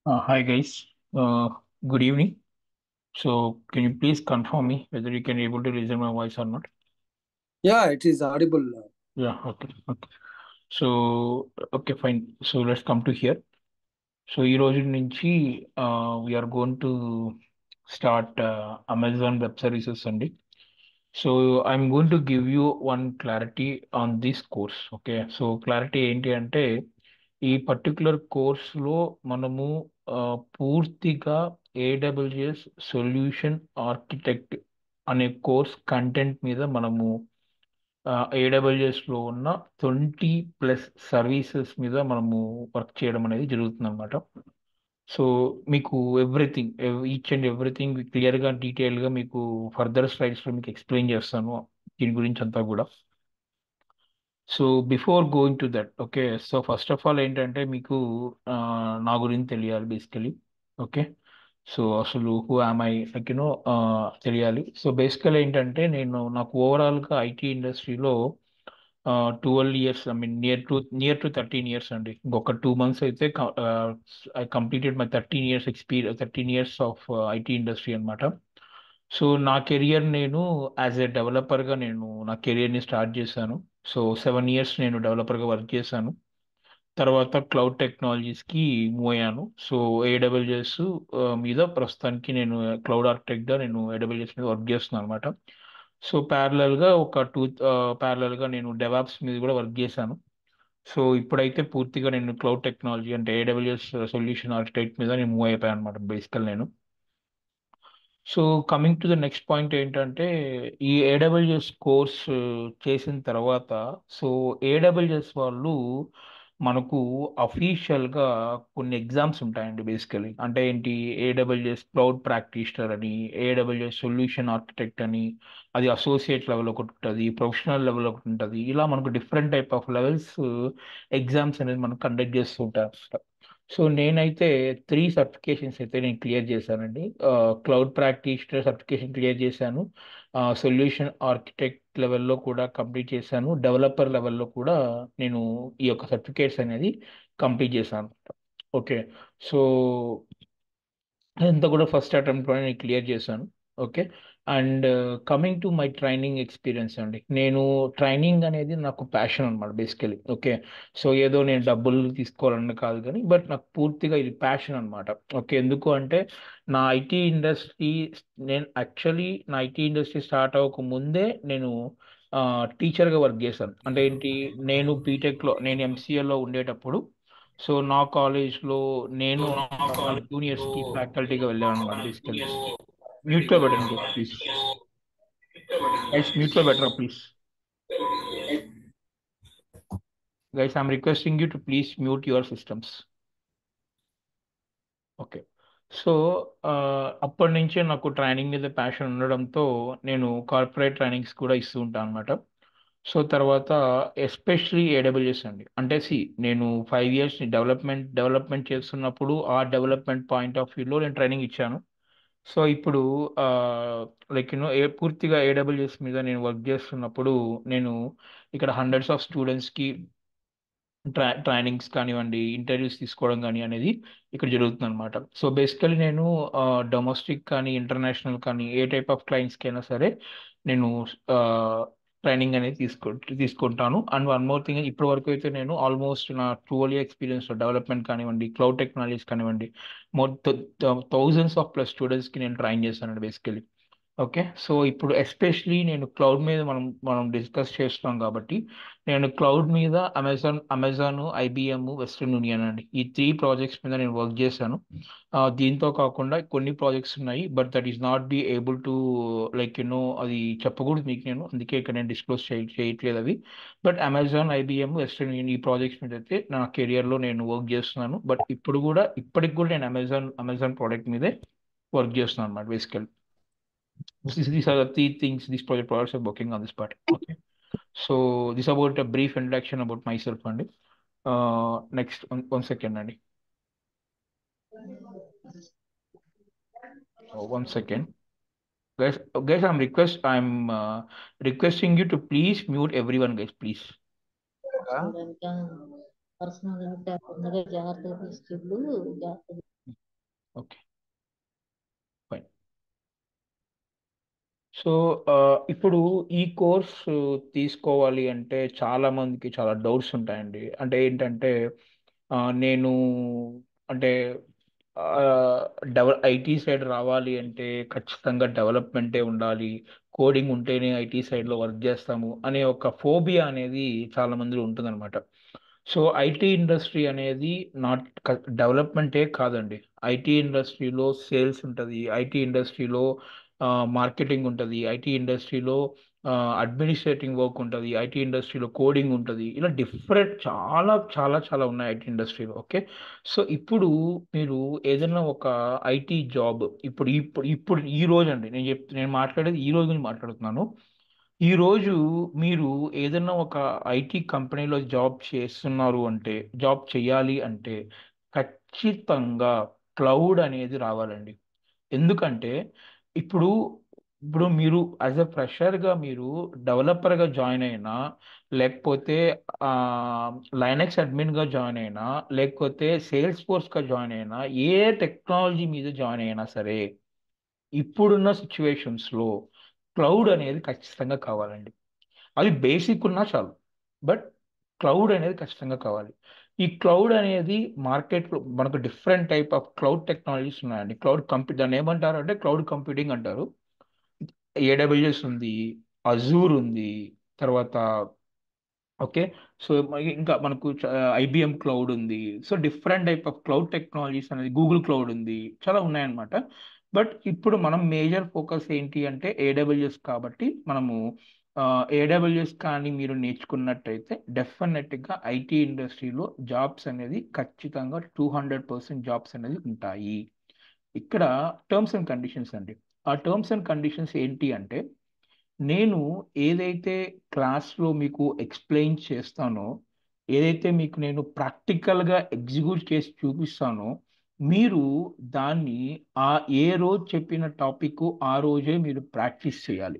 Uh, hi guys, uh, good evening. So can you please confirm me whether you can able to listen my voice or not? Yeah, it is audible. Yeah, okay, okay. So okay, fine. So let's come to here. So ఈ రోజు నుంచి we're gonna start Amazon web services అండి so I'm going to give you one clarity on this course okay so clarity ఏంటి అంటే ఈ particular కోర్స్లో మనము uh, పూర్తిగా ఏడబ్ల్యూఎస్ సొల్యూషన్ ఆర్కిటెక్ట్ అనే కోర్స్ కంటెంట్ మీద మనము ఏడబ్ల్యూఎస్లో ఉన్న ట్వంటీ ప్లస్ సర్వీసెస్ మీద మనము వర్క్ చేయడం అనేది జరుగుతుంది అనమాట సో మీకు ఎవ్రీథింగ్ ఈచ్ అండ్ ఎవ్రీథింగ్ క్లియర్గా డీటెయిల్గా మీకు ఫర్దర్ స్లైడ్స్లో మీకు ఎక్స్ప్లెయిన్ చేస్తాను దీని గురించి అంతా కూడా so before going to that okay so first of all ఏంటంటే మీకు ఆ, నా గురించి తెలియాలి బేసికలీ ఓకే సో అసలు who am I like you know తెలియాలి సో బేసికల్ ఏంటంటే నేను నాకు ఓవరాల్గా ఐటీ ఇండస్ట్రీలో twelve years I mean near to near to thirteen years అండి ఇంకొక టూ మంత్స్ అయితే I completed my thirteen years experience thirteen years of IT industry అనమాట సో నా కెరియర్ నేను యాజ్ ఎ డెవలపర్గా నేను నా కెరియర్ని స్టార్ట్ చేశాను సో సెవెన్ ఇయర్స్ నేను డెవలపర్గా వర్క్ చేశాను తర్వాత క్లౌడ్ టెక్నాలజీస్కి మూవ్ అయ్యాను సో ఏడబ్ల్యూఎస్ మీద ప్రస్తుతానికి నేను క్లౌడ్ ఆర్కిటెక్ట్గా నేను ఏడబ్ల్యూఎస్ మీద వర్క్ చేస్తున్నాను అనమాట సో ప్యారలల్గా ఒక టూ ప్యారలల్గా నేను డెవాప్స్ మీద కూడా వర్క్ చేశాను సో ఇప్పుడైతే పూర్తిగా నేను క్లౌడ్ టెక్నాలజీ అంటే ఏడబ్ల్యూఎస్ సొల్యూషన్ ఆర్కిటెక్ట్ మీద నేను మూవ్ అయిపోయాను అనమాట బేసికల్ నేను so coming to the next point ఏంటంటే ఈ ఏడబ్ల్యూఎస్ కోర్స్ చేసిన తర్వాత సో ఏడబ్ల్యూఎస్ వాళ్ళు మనకు అఫీషియల్గా కొన్ని ఎగ్జామ్స్ ఉంటాయండి బేసికలీ అంటే ఏంటి ఏడబ్ల్యూఎస్ క్లౌడ్ ప్రాక్టీషనర్ అని ఏడబ్ల్యూఎస్ సొల్యూషన్ ఆర్కిటెక్ట్ అని అది అసోసియేట్ లెవెల్ ఒకటి ఉంటుంది ప్రొఫెషనల్ లెవెల్ ఒకటి ఉంటుంది ఇలా మనకు different type of levels exams అనేది మనం కండక్ట్ చేస్తూ ఉంటారు సో నేనైతే త్రీ సర్టిఫికేషన్స్ అయితే నేను క్లియర్ చేశానండి క్లౌడ్ ప్రాక్టీషనర్ సర్టిఫికేషన్ క్లియర్ చేశాను సొల్యూషన్ ఆర్కిటెక్ట్ లెవెల్లో కూడా కంప్లీట్ చేశాను డెవలపర్ లెవెల్లో కూడా నేను ఈ యొక్క సర్టిఫికేట్స్ అనేది కంప్లీట్ చేశాను ఓకే సో అదంతా కూడా ఫస్ట్ అటెంప్ట్లోనే నేను క్లియర్ చేశాను okay and coming to my training experience అండి నేను ట్రైనింగ్ అనేది నాకు ప్యాషన్ అనమాట బేసికలీ ఓకే సో ఏదో నేను డబ్బులు తీసుకోవాలని కాదు కానీ బట్ నాకు పూర్తిగా ఇది ప్యాషన్ అనమాట ఓకే ఎందుకు అంటే నా ఐటీ ఇండస్ట్రీ నేను యాక్చువల్లీ నా ఐటీ ఇండస్ట్రీ స్టార్ట్ అవ్వక ముందే నేను టీచర్గా వర్క్ చేశాను అంటే ఏంటి నేను బీటెక్లో నేను ఎంసీఏలో ఉండేటప్పుడు సో నా కాలేజ్లో నేను నా జూనియర్స్కి ఫ్యాకల్టీగా వెళ్ళాను అనమాట బేసికలీ మ్యూట్లో పెట్టండి ప్లీజ్ గైస్ మ్యూట్లో better please guys I'm requesting you to please mute your systems okay so అప్పటి నుంచే నాకు ట్రైనింగ్ మీద ప్యాషన్ ఉండడంతో నేను కార్పొరేట్ ట్రైనింగ్స్ కూడా ఇస్తూ ఉంటాను అనమాట సో తర్వాత ఎస్పెషలీ ఏడబ్ల్యూఎస్ అండి అంటే సి నేను ఫైవ్ ఇయర్స్ డెవలప్మెంట్ డెవలప్మెంట్ చేస్తున్నప్పుడు ఆ డెవలప్మెంట్ పాయింట్ ఆఫ్ వ్యూలో నేను ట్రైనింగ్ ఇచ్చాను సో ఇప్పుడు లైక్ యూనో ఏ పూర్తిగా ఏడబ్ల్యూఎస్ మీద నేను వర్క్ చేస్తున్నప్పుడు నేను ఇక్కడ హండ్రెడ్స్ ఆఫ్ స్టూడెంట్స్కి ట్రై ట్రైనింగ్స్ కానివ్వండి ఇంటర్వ్యూస్ తీసుకోవడం కానీ అనేది ఇక్కడ జరుగుతుంది అనమాట సో బేసికలీ నేను డొమెస్టిక్ కానీ ఇంటర్నేషనల్ కానీ ఏ టైప్ ఆఫ్ క్లయింట్స్కి అయినా సరే నేను ట్రైనింగ్ అనేది తీసుకో తీసుకుంటాను అండ్ వన్ మోర్ థింగ్ ఇప్పటి వరకు అయితే నేను ఆల్మోస్ట్ నా ట్వెల్వ్ ఎక్స్పీరియన్స్ డెవలప్మెంట్ కానివ్వండి క్లౌడ్ టెక్నాలజీస్ కానివ్వండి మోర్ థౌజండ్స్ ఆఫ్ ప్లస్ స్టూడెంట్స్కి నేను ట్రైన్ చేస్తానండి బేసికలీ ఓకే సో ఇప్పుడు ఎస్పెషలీ నేను క్లౌడ్ మీద మనం మనం డిస్కస్ చేస్తున్నాం కాబట్టి నేను క్లౌడ్ మీద Amazon Amazon IBM Western Union అండి ఈ త్రీ ప్రాజెక్ట్స్ మీద నేను వర్క్ చేశాను దీంతో కాకుండా కొన్ని ప్రాజెక్ట్స్ ఉన్నాయి but that is not be able to like you know అది చెప్పకూడదు మీకు నేను అందుకే ఇక్కడ నేను డిస్క్లోజ్ చేయ చేయట్లేదు అవి but Amazon IBM Western Union ఈ ప్రాజెక్ట్స్ మీద అయితే నా కెరియర్లో నేను వర్క్ చేస్తున్నాను బట్ ఇప్పుడు కూడా ఇప్పటికి కూడా నేను అమెజాన్ అమెజాన్ ప్రోడక్ట్ మీదే వర్క్ చేస్తున్నాను అనమాట బేసికల్ these, these are the three things these project products are working on this part okay so this about a brief introduction about myself andy uh next one, one second andy oh, one second guys guys i'm request i'm uh, requesting you to please mute everyone guys please personal జాగ్రత్తగా తీసుకెళ్ళు జాగ్రత్తగా okay fine so ఇప్పుడు ఈ course తీసుకోవాలి అంటే చాలా మందికి చాలా డౌట్స్ ఉంటాయండి అంటే ఏంటంటే ఆ, నేను అంటే డెవ ఐటీ సైడ్ రావాలి అంటే ఖచ్చితంగా డెవలప్మెంటే ఉండాలి కోడింగ్ ఉంటేనే ఐటీ సైడ్లో వర్క్ చేస్తాము అనే ఒక ఫోబియా అనేది చాలా మందిలో ఉంటుందన్నమాట సో ఐటీ ఇండస్ట్రీ అనేది నాట్ డెవలప్మెంటే కాదండి ఐటీ ఇండస్ట్రీలో సేల్స్ ఉంటుంది ఐటీ ఇండస్ట్రీలో మార్కెటింగ్ ఉంటుంది ఐటీ ఇండస్ట్రీలో అడ్మినిస్ట్రేటింగ్ వర్క్ ఉంటుంది ఐటీ ఇండస్ట్రీలో కోడింగ్ ఉంటుంది ఇలా డిఫరెంట్ చాలా చాలా చాలా ఉన్నాయి ఐటీ ఇండస్ట్రీలో ఓకే సో ఇప్పుడు మీరు ఏదైనా ఒక ఐటీ జాబ్ ఇప్పుడు ఇప్పుడు ఇప్పుడు ఈ రోజు అండి నేను చెప్ నేను మాట్లాడేది ఈ రోజు గురించి మాట్లాడుతున్నాను ఈ రోజు మీరు ఏదైనా ఒక ఐటీ కంపెనీలో జాబ్ చేస్తున్నారు అంటే జాబ్ చేయాలి అంటే ఖచ్చితంగా క్లౌడ్ అనేది రావాలండి ఎందుకంటే ఇప్పుడు ఇప్పుడు మీరు యాజ్ ఎ ఫ్రెషర్గా మీరు డెవలపర్గా జాయిన్ అయినా లేకపోతే లైనక్స్ అడ్మిన్గా జాయిన్ అయినా లేకపోతే సేల్స్ ఫోర్స్గా జాయిన్ అయినా ఏ టెక్నాలజీ మీద జాయిన్ అయినా సరే ఇప్పుడున్న సిచ్యువేషన్స్లో క్లౌడ్ అనేది ఖచ్చితంగా కావాలండి అది బేసిక్ ఉన్నా చాలు బట్ క్లౌడ్ అనేది ఖచ్చితంగా కావాలి ఈ క్లౌడ్ అనేది మార్కెట్లో మనకు different type of cloud technologies ఉన్నాయండి క్లౌడ్ కంప్యూ దాన్ని ఏమంటారు అంటే క్లౌడ్ కంప్యూటింగ్ అంటారు ఏడబ్ల్యూఎస్ ఉంది అజూర్ ఉంది తర్వాత ఓకే సో ఇంకా మనకు ఐబిఎం క్లౌడ్ ఉంది so different type of cloud technologies అనేది గూగుల్ క్లౌడ్ ఉంది చాలా ఉన్నాయన్నమాట బట్ ఇప్పుడు మనం మేజర్ ఫోకస్ ఏంటి అంటే ఏడబ్ల్యూఎస్ కాబట్టి మనము ఏడబ్ల్యూఎస్ కానీ మీరు నేర్చుకున్నట్టయితే డెఫినెట్గా ఐటీ ఇండస్ట్రీలో జాబ్స్ అనేది ఖచ్చితంగా టూ హండ్రెడ్ పర్సెంట్ జాబ్స్ అనేది ఉంటాయి ఇక్కడ టర్మ్స్ అండ్ కండిషన్స్ అండి ఆ టర్మ్స్ అండ్ కండిషన్స్ ఏంటి అంటే నేను ఏదైతే క్లాస్లో మీకు ఎక్స్ప్లెయిన్ చేస్తానో ఏదైతే మీకు నేను ప్రాక్టికల్గా ఎగ్జిక్యూట్ చేసి చూపిస్తానో మీరు దాన్ని ఆ ఏ రోజు చెప్పిన టాపిక్ ఆ రోజే మీరు ప్రాక్టీస్ చేయాలి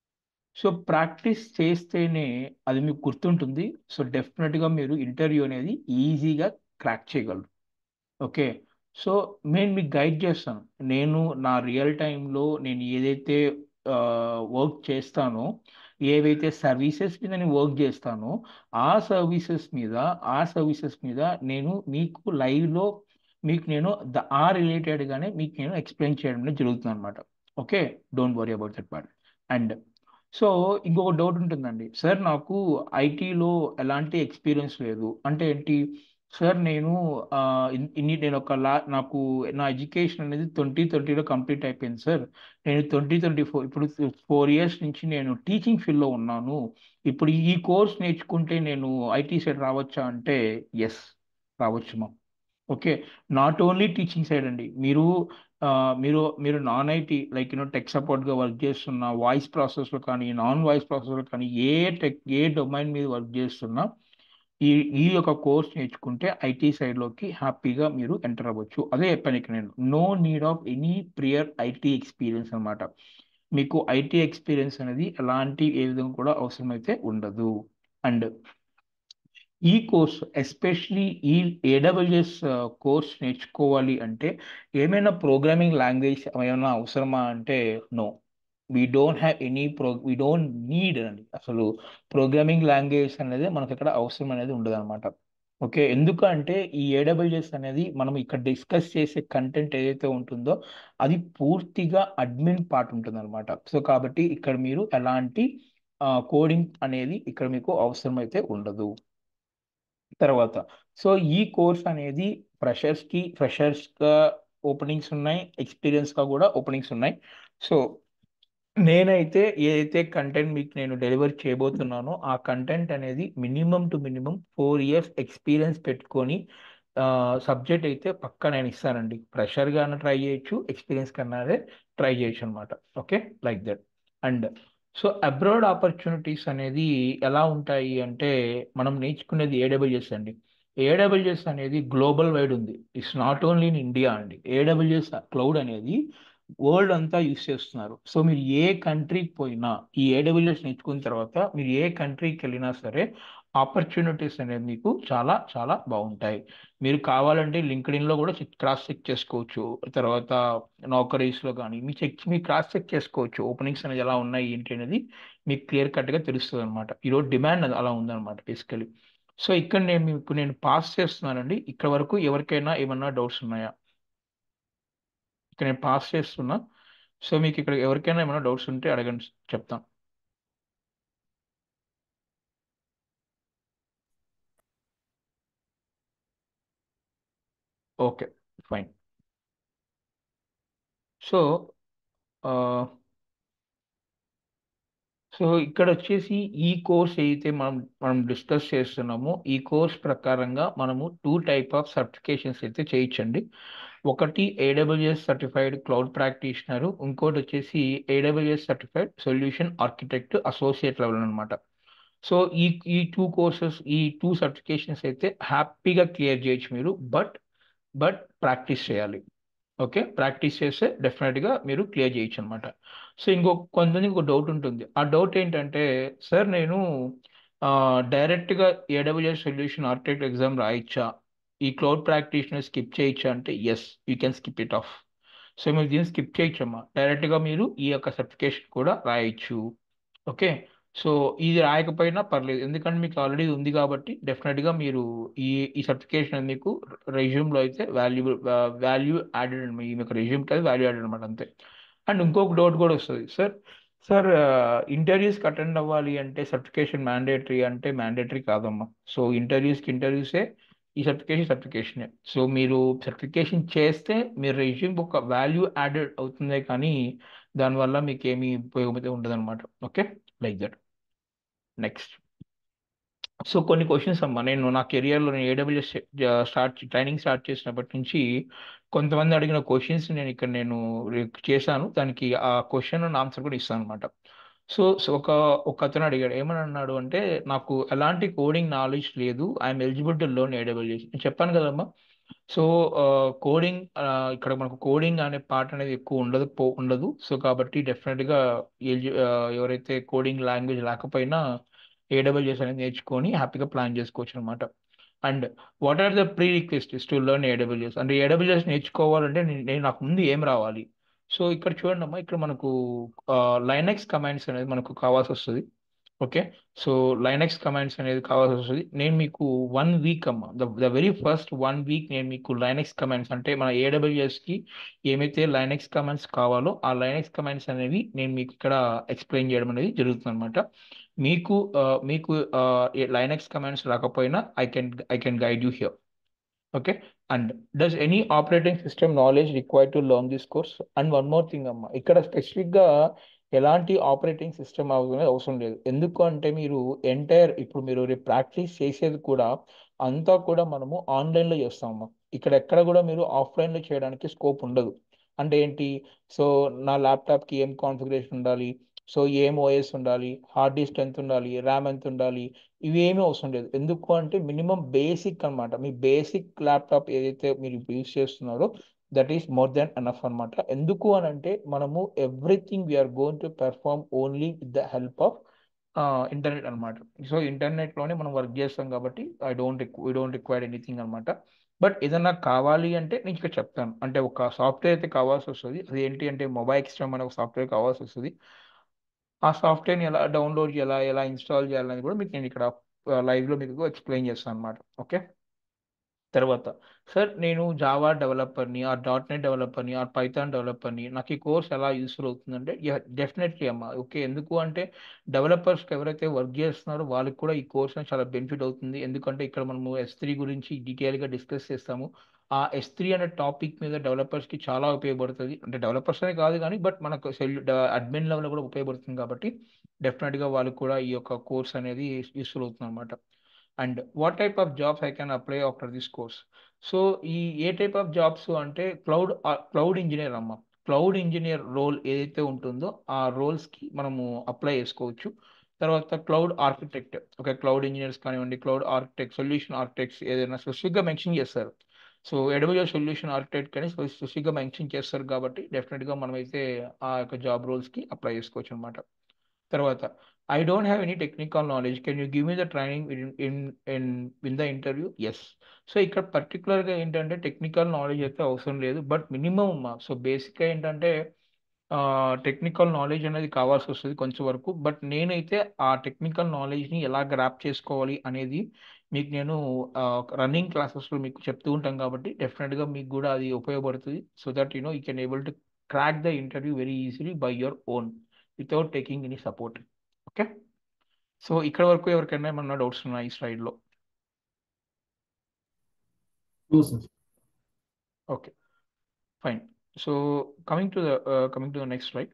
సో ప్రాక్టీస్ చేస్తేనే అది మీకు గుర్తుంటుంది సో డెఫినెట్గా మీరు ఇంటర్వ్యూ అనేది ఈజీగా క్రాక్ చేయగలరు ఓకే సో నేను మీకు గైడ్ చేస్తాను నేను నా రియల్ టైంలో నేను ఏదైతే వర్క్ చేస్తానో ఏవైతే సర్వీసెస్ మీద నేను వర్క్ చేస్తానో ఆ సర్వీసెస్ మీద ఆ సర్వీసెస్ మీద నేను మీకు లైవ్లో మీకు నేను ద ఆ రిలేటెడ్గానే మీకు నేను ఎక్స్ప్లెయిన్ చేయడం జరుగుతుంది అనమాట okay don't worry about that part and so ఇంకొక డౌట్ ఉంటుందండి సార్ నాకు ఐటీలో ఎలాంటి ఎక్స్పీరియన్స్ లేదు అంటే ఏంటి సార్ నేను ఇన్ని నేను ఒక లా నాకు నా ఎడ్యుకేషన్ అనేది ట్వంటీ ట్వంటీలో కంప్లీట్ అయిపోయింది సార్ నేను ట్వంటీ ట్వంటీ ఫోర్ ఇప్పుడు ఫోర్ ఇయర్స్ నుంచి నేను టీచింగ్ ఫీల్డ్లో ఉన్నాను ఇప్పుడు ఈ కోర్స్ నేర్చుకుంటే నేను ఐటీ సైడ్ రావచ్చా అంటే ఎస్ రావచ్చు మా okay not only teaching side అండి మీరు మీరు మీరు non IT like you know tech సపోర్ట్గా వర్క్ చేస్తున్న వాయిస్ ప్రాసెస్లో కానీ నాన్ వాయిస్ ప్రాసెస్లో కానీ ఏ టెక్ ఏ డొమైన్ మీద వర్క్ చేస్తున్నా ఈ ఈ యొక్క కోర్స్ నేర్చుకుంటే ఐటీ సైడ్లోకి హ్యాపీగా మీరు ఎంటర్ అవ్వచ్చు అదే చెప్పాను ఇక్కడ నేను no need of any prior IT experience అనమాట మీకు ఐటీ ఎక్స్పీరియన్స్ అనేది ఎలాంటి ఏ విధంగా కూడా అవసరమైతే ఉండదు అండ్ ఈ కోర్స్ ఎస్పెషలీ ఈ ఏడబ్ల్యూఎస్ కోర్స్ నేర్చుకోవాలి అంటే ఏమైనా ప్రోగ్రామింగ్ లాంగ్వేజ్ ఏమైనా అవసరమా అంటే no we don't have any pro we don't need అండి అసలు ప్రోగ్రామింగ్ లాంగ్వేజ్ అనేది మనకు ఇక్కడ అవసరం అనేది ఉండదు అనమాట ఓకే ఎందుకంటే ఈ ఏడబ్ల్యూఎస్ అనేది మనం ఇక్కడ డిస్కస్ చేసే కంటెంట్ ఏదైతే ఉంటుందో అది పూర్తిగా అడ్మిన్ పార్ట్ ఉంటుంది అనమాట సో కాబట్టి ఇక్కడ మీరు ఎలాంటి కోడింగ్ అనేది ఇక్కడ మీకు అవసరం అయితే ఉండదు తర్వాత సో ఈ కోర్స్ అనేది ఫ్రెషర్స్కి ఫ్రెషర్స్గా ఓపెనింగ్స్ ఉన్నాయి ఎక్స్పీరియన్స్గా కూడా ఓపెనింగ్స్ ఉన్నాయి సో నేనైతే ఏదైతే కంటెంట్ మీకు నేను డెలివర్ చేయబోతున్నానో ఆ కంటెంట్ అనేది minimum to minimum four years experience పెట్టుకొని సబ్జెక్ట్ అయితే పక్కా నేను ఇస్తానండి ఫ్రెషర్గా ట్రై చేయొచ్చు ఎక్స్పీరియన్స్ కన్నా ట్రై చేయొచ్చు అనమాట okay like that and so abroad opportunities అనేది ఎలా ఉంటాయి అంటే మనం నేర్చుకునేది ఏడబ్ల్యూఎస్ అండి ఏడబ్ల్యూఎస్ అనేది గ్లోబల్ వైడ్ ఉంది it's not only in India అండి ఏడబ్ల్యూఎస్ క్లౌడ్ అనేది వరల్డ్ అంతా యూస్ చేస్తున్నారు సో మీరు ఏ కంట్రీకి పోయినా ఈ ఏడబ్ల్యూఎస్ నేర్చుకున్న తర్వాత మీరు ఏ కంట్రీకి వెళ్ళినా సరే ఆపర్చునిటీస్ అనేది మీకు చాలా చాలా బాగుంటాయి మీరు కావాలంటే లింక్డ్ఇన్లో కూడా క్రాస్ చెక్ చేసుకోవచ్చు తర్వాత నౌకరీస్లో కానీ మీ చెక్ మీ క్రాస్ చెక్ చేసుకోవచ్చు ఓపెనింగ్స్ అనేది ఎలా ఉన్నాయి ఏంటి అనేది మీకు క్లియర్ కట్గా తెలుస్తుంది అనమాట ఈరోజు డిమాండ్ అలా ఉందన్నమాట బేసికలీ సో ఇక్కడ నేను మీకు నేను పాస్ చేస్తున్నానండి ఇక్కడ వరకు ఎవరికైనా ఏమన్నా డౌట్స్ ఉన్నాయా ఇక్కడ నేను పాస్ చేస్తున్నా సో మీకు ఇక్కడ ఎవరికైనా ఏమైనా డౌట్స్ ఉంటే అడగండి చెప్తాను ఓకే ఫైన్ సో సో ఇక్కడ వచ్చేసి ఈ కోర్స్ అయితే మనం మనం డిస్కస్ చేస్తున్నామో ఈ కోర్స్ ప్రకారంగా మనము టూ టైప్ ఆఫ్ సర్టిఫికేషన్స్ అయితే చేయించండి ఒకటి ఏడబ్ల్యూఎస్ సర్టిఫైడ్ క్లౌడ్ ప్రాక్టీషనర్ ఇంకోటి వచ్చేసి AWS certified solution architect associate level అనమాట సో ఈ ఈ టూ కోర్సెస్ ఈ టూ సర్టిఫికేషన్స్ అయితే హ్యాపీగా క్లియర్ చేయొచ్చు మీరు బట్ బట్ ప్రాక్టీస్ చేయాలి ఓకే ప్రాక్టీస్ చేస్తే డెఫినెట్గా మీరు క్లియర్ చేయొచ్చు అనమాట సో ఇంకో కొంతమందికి ఒక డౌట్ ఉంటుంది ఆ డౌట్ ఏంటంటే సార్ నేను డైరెక్ట్గా ఏడబ్ల్యూఎస్ సొల్యూషన్ ఆర్కిటెక్ట్ ఎగ్జామ్ రాయొచ్చా ఈ క్లౌడ్ ప్రాక్టీషనర్ స్కిప్ చేయొచ్చా అంటే yes you can skip it off so మీరు దీన్ని స్కిప్ చేయొచ్చమ్మా డైరెక్ట్గా మీరు ఈ యొక్క సర్టిఫికేషన్ కూడా రాయొచ్చు ఓకే సో ఇది రాయకపోయినా పర్లేదు ఎందుకంటే మీకు ఆల్రెడీ ఉంది కాబట్టి డెఫినెట్గా మీరు ఈ ఈ సర్టిఫికేషన్ మీకు రెజ్యూమ్లో అయితే వాల్యూబుల్ వాల్యూ యాడెడ్ మీ యొక్క రెజ్యూమ్కి అది వాల్యూ యాడెడ్ అనమాట అంతే అండ్ ఇంకొక డౌట్ కూడా వస్తుంది సార్ సార్ ఇంటర్వ్యూస్కి అటెండ్ అవ్వాలి అంటే సర్టిఫికేషన్ మ్యాండేటరీ అంటే మ్యాండేటరీ కాదమ్మా సో ఇంటర్వ్యూస్కి ఇంటర్వ్యూసే ఈ సర్టిఫికేషన్ సర్టిఫికేషనే సో మీరు సర్టిఫికేషన్ చేస్తే మీ రెజ్యూమ్ ఒక వాల్యూ యాడెడ్ అవుతుందే కానీ దానివల్ల మీకు ఏమీ ఉపయోగం అయితే ఉండదన్నమాట okay like that next so కొన్ని క్వశ్చన్స్ అమ్మా నేను నా కెరియర్లో నేను ఏడబ్ల్యూఎస్ స్టార్ట్ ట్రైనింగ్ స్టార్ట్ చేసినప్పటి నుంచి కొంతమంది అడిగిన క్వశ్చన్స్ నేను ఇక్కడ నేను చేశాను దానికి ఆ క్వశ్చన్ ఆన్సర్ కూడా ఇస్తాను అనమాట సో సో ఒక ఒక అతను అడిగాడు ఏమని అన్నాడు అంటే నాకు ఎలాంటి కోడింగ్ నాలెడ్జ్ లేదు I'm eligible to learn AWS నేను చెప్పాను కదమ్మా సో కోడింగ్ ఇక్కడ మనకు కోడింగ్ అనే పార్ట్ అనేది ఎక్కువ ఉండదు పో ఉండదు సో కాబట్టి డెఫినెట్గా ఎవరైతే కోడింగ్ లాంగ్వేజ్ లేకపోయినా ఏడబ్ల్యూఎస్ అనేది నేర్చుకొని హ్యాపీగా ప్లాన్ చేసుకోవచ్చు అనమాట and what are the pre request to learn AWS అంటే ఏడబ్ల్యూఎస్ నేర్చుకోవాలంటే నేను నాకు ముందు ఏం రావాలి సో ఇక్కడ చూడండి అమ్మా ఇక్కడ మనకు లైనెక్స్ కమాండ్స్ అనేది మనకు కావాల్సి వస్తుంది ఓకే సో లైనెక్స్ కమాండ్స్ అనేది కావాల్సి వస్తుంది నేను మీకు వన్ వీక్ అమ్మా the the very first one week నేను మీకు లైనెక్స్ కమాండ్స్ అంటే మన ఏడబ్ల్యూఎస్కి ఏమైతే లైనెక్స్ కమాండ్స్ కావాలో ఆ లైనెక్స్ కమాండ్స్ అనేవి నేను మీకు ఇక్కడ ఎక్స్ప్లెయిన్ చేయడం అనేది జరుగుతుంది అనమాట మీకు మీకు లైనెక్స్ కమాండ్స్ రాకపోయినా I can I can guide you here okay and does any operating system knowledge required to learn this course and one more thing అమ్మ ఇక్కడ స్పెసిఫిక్గా ఎలాంటి ఆపరేటింగ్ సిస్టమ్ అవసరం లేదు ఎందుకు అంటే మీరు ఎంటైర్ ఇప్పుడు మీరు రేపు ప్రాక్టీస్ చేసేది కూడా అంతా కూడా మనము ఆన్లైన్లో చేస్తామమ్మా ఇక్కడ ఎక్కడ కూడా మీరు ఆఫ్లైన్లో చేయడానికి స్కోప్ ఉండదు అంటే ఏంటి సో నా ల్యాప్టాప్కి ఏం కాన్ఫిగరేషన్ ఉండాలి సో ఏం ఓఎస్ ఉండాలి హార్డ్ డిస్క్ ఎంత ఉండాలి ర్యామ్ ఎంత ఉండాలి ఇవి ఏమీ అవసరం లేదు ఎందుకు అంటే మినిమం బేసిక్ అనమాట మీ బేసిక్ ల్యాప్టాప్ ఏదైతే మీరు యూజ్ చేస్తున్నారో that is more than enough అనమాట ఎందుకు అని అంటే మనము everything we're going to perform only with the help of internet అనమాట సో ఇంటర్నెట్లోనే మనం వర్క్ చేస్తాం కాబట్టి I don't we don't require anything అనమాట బట్ ఏదన్నా కావాలి అంటే నేను ఇక్కడ చెప్తాను అంటే ఒక సాఫ్ట్వేర్ అయితే కావాల్సి వస్తుంది అది ఏంటి అంటే మొబైల్ ఎక్స్ట్రా అనే ఒక సాఫ్ట్వేర్ కావాల్సి వస్తుంది ఆ సాఫ్ట్వేర్ని ఎలా డౌన్లోడ్ చేయాలా ఎలా ఇన్స్టాల్ చేయాలని కూడా మీకు నేను ఇక్కడ లైవ్లో మీకు ఎక్స్ప్లెయిన్ చేస్తాను అనమాట ఓకే తర్వాత సార్ నేను జావా డెవలపర్ని ఆ డాట్ నెట్ డెవలపర్ని ఆ పైథాన్ డెవలపర్ని నాకు ఈ కోర్స్ ఎలా యూస్ఫుల్ అవుతుందంటే డెఫినెట్లీ అమ్మా ఓకే ఎందుకు అంటే డెవలపర్స్కి ఎవరైతే వర్క్ చేస్తున్నారో వాళ్ళకి కూడా ఈ కోర్స్ అనేది చాలా బెనిఫిట్ అవుతుంది ఎందుకంటే ఇక్కడ మనము ఎస్ త్రీ గురించి డీటెయిల్గా డిస్కస్ చేస్తాము ఆ ఎస్ త్రీ అనే టాపిక్ మీద డెవలపర్స్కి చాలా ఉపయోగపడుతుంది అంటే డెవలపర్స్ అనే కాదు కానీ బట్ మనకు సెల్ అడ్మిన్ లెవెల్ కూడా ఉపయోగపడుతుంది కాబట్టి డెఫినెట్గా వాళ్ళకి కూడా ఈ యొక్క కోర్స్ అనేది యూస్ఫుల్ అవుతుంది అనమాట and what type of jobs I can apply after this course so ఈ ఏ టైప్ ఆఫ్ జాబ్స్ అంటే క్లౌడ్ క్లౌడ్ ఇంజనీర్ అమ్మ క్లౌడ్ ఇంజనీర్ రోల్ ఏదైతే ఉంటుందో ఆ రోల్స్కి మనము అప్లై చేసుకోవచ్చు తర్వాత cloud architect okay cloud engineers కానివ్వండి క్లౌడ్ ఆర్కిటెక్ట్ సొల్యూషన్ ఆర్కిటెక్ట్స్ ఏదైనా స్పెసిఫిక్గా మెన్షన్ చేస్తారు సో ఎడబ్ల్యూఎస్ సొల్యూషన్ ఆర్కిటెక్ట్ కానీ స్పెసిఫిక్గా మెన్షన్ చేస్తారు కాబట్టి డెఫినెట్గా మనమైతే ఆ యొక్క జాబ్ రోల్స్కి అప్లై చేసుకోవచ్చు అనమాట తర్వాత I don't have any technical knowledge can you give me the training in in in in the interview yes so ఇక్కడ పర్టికులర్గా ఏంటంటే టెక్నికల్ నాలెడ్జ్ అయితే అవసరం లేదు బట్ మినిమం సో బేసిక్గా ఏంటంటే టెక్నికల్ నాలెడ్జ్ అనేది కావాల్సి వస్తుంది కొంచెం వరకు బట్ నేనైతే ఆ టెక్నికల్ నాలెడ్జ్ని ఎలా గ్రాప్ చేసుకోవాలి అనేది మీకు నేను రన్నింగ్ క్లాసెస్లో మీకు చెప్తూ ఉంటాం కాబట్టి డెఫినెట్గా మీకు కూడా అది ఉపయోగపడుతుంది so that you know you can able to crack the interview very easily by your own without taking any support okay so ఇక్కడ వరకు ఎవరికైనా ఏమన్నా డౌట్స్ ఉన్నాయి ఈ స్లైడ్లో No, sir. Okay fine so coming to the coming to the next slide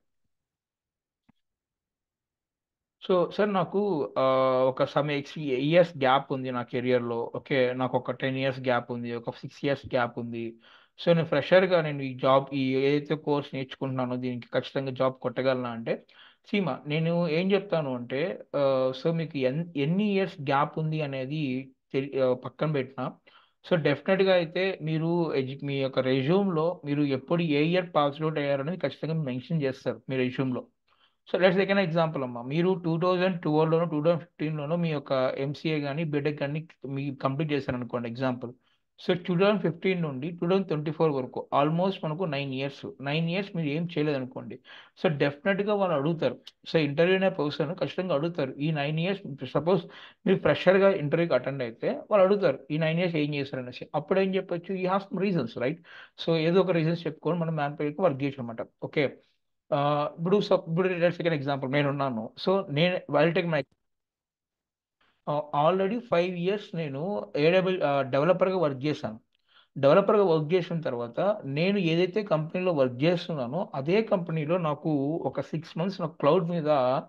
so sir నాకు ఆ, ఒక సమ్ ఎక్స్ ఇయర్స్ గ్యాప్ ఉంది నా కెరియర్లో ఓకే నాకు ఒక టెన్ ఇయర్స్ గ్యాప్ ఉంది ఒక సిక్స్ ఇయర్స్ గ్యాప్ ఉంది సో నేను ఫ్రెషర్గా నేను ఈ జాబ్ ఈ ఏదైతే కోర్స్ నేర్చుకుంటున్నానో దీనికి ఖచ్చితంగా జాబ్ కొట్టగలనా అంటే సీమ నేను ఏం చెప్తాను అంటే సో మీకు ఎన్ ఎన్ని ఇయర్స్ గ్యాప్ ఉంది అనేది తెలి- ఆ, పక్కన పెట్టిన సో డెఫినెట్గా అయితే మీరు ఎడ్యు మీ యొక్క రెజ్యూమ్లో మీరు ఎప్పుడు ఏ ఇయర్ పాస్ అవుట్ అయ్యారనేది ఖచ్చితంగా మెన్షన్ చేస్తారు మీ రెజ్యూమ్లో so let's take an example అమ్మా మీరు టూ థౌజండ్ ట్వెల్వ్లోనో టూ థౌజండ్ ఫిఫ్టీన్లోనో మీ యొక్క ఎంసీఏ కానీ బీటెక్ కానీ మీ కంప్లీట్ చేశారు అనుకోండి example so two thousand fifteen నుండి టూ థౌజండ్ ట్వంటీ ఫోర్ వరకు ఆల్మోస్ట్ మనకు నైన్ ఇయర్స్ నైన్ ఇయర్స్ మీరు ఏం చేయలేదు అనుకోండి సో డెఫినెట్గా వాళ్ళు అడుగుతారు సో ఇంటర్వ్యూ అనే పర్సన్ ఖచ్చితంగా అడుగుతారు ఈ నైన్ ఇయర్స్ సపోజ్ మీరు ఫ్రెషర్గా ఇంటర్వ్యూకి అటెండ్ అయితే వాళ్ళు అడుగుతారు ఈ నైన్ ఇయర్స్ ఏం చేశారు అనేసి అప్పుడు ఏం చెప్పొచ్చు ఈ have some reasons right so ఏదో ఒక రీజన్స్ చెప్పుకొని మనం మ్యాన్ పైకి వర్క్ చేయొచ్చు అనమాట ఓకే ఇప్పుడు సప్- ఇప్పుడు సెకండ్ ఎగ్జాంపుల్ నేను ఉన్నాను సో నేను while take my already five years నేను ఏడబ్ల్యూ డెవలపర్గా వర్క్ చేశాను డెవలపర్గా వర్క్ చేసిన తర్వాత నేను ఏదైతే కంపెనీలో వర్క్ చేస్తున్నానో అదే కంపెనీలో నాకు ఒక సిక్స్ మంత్స్ నాకు క్లౌడ్ మీద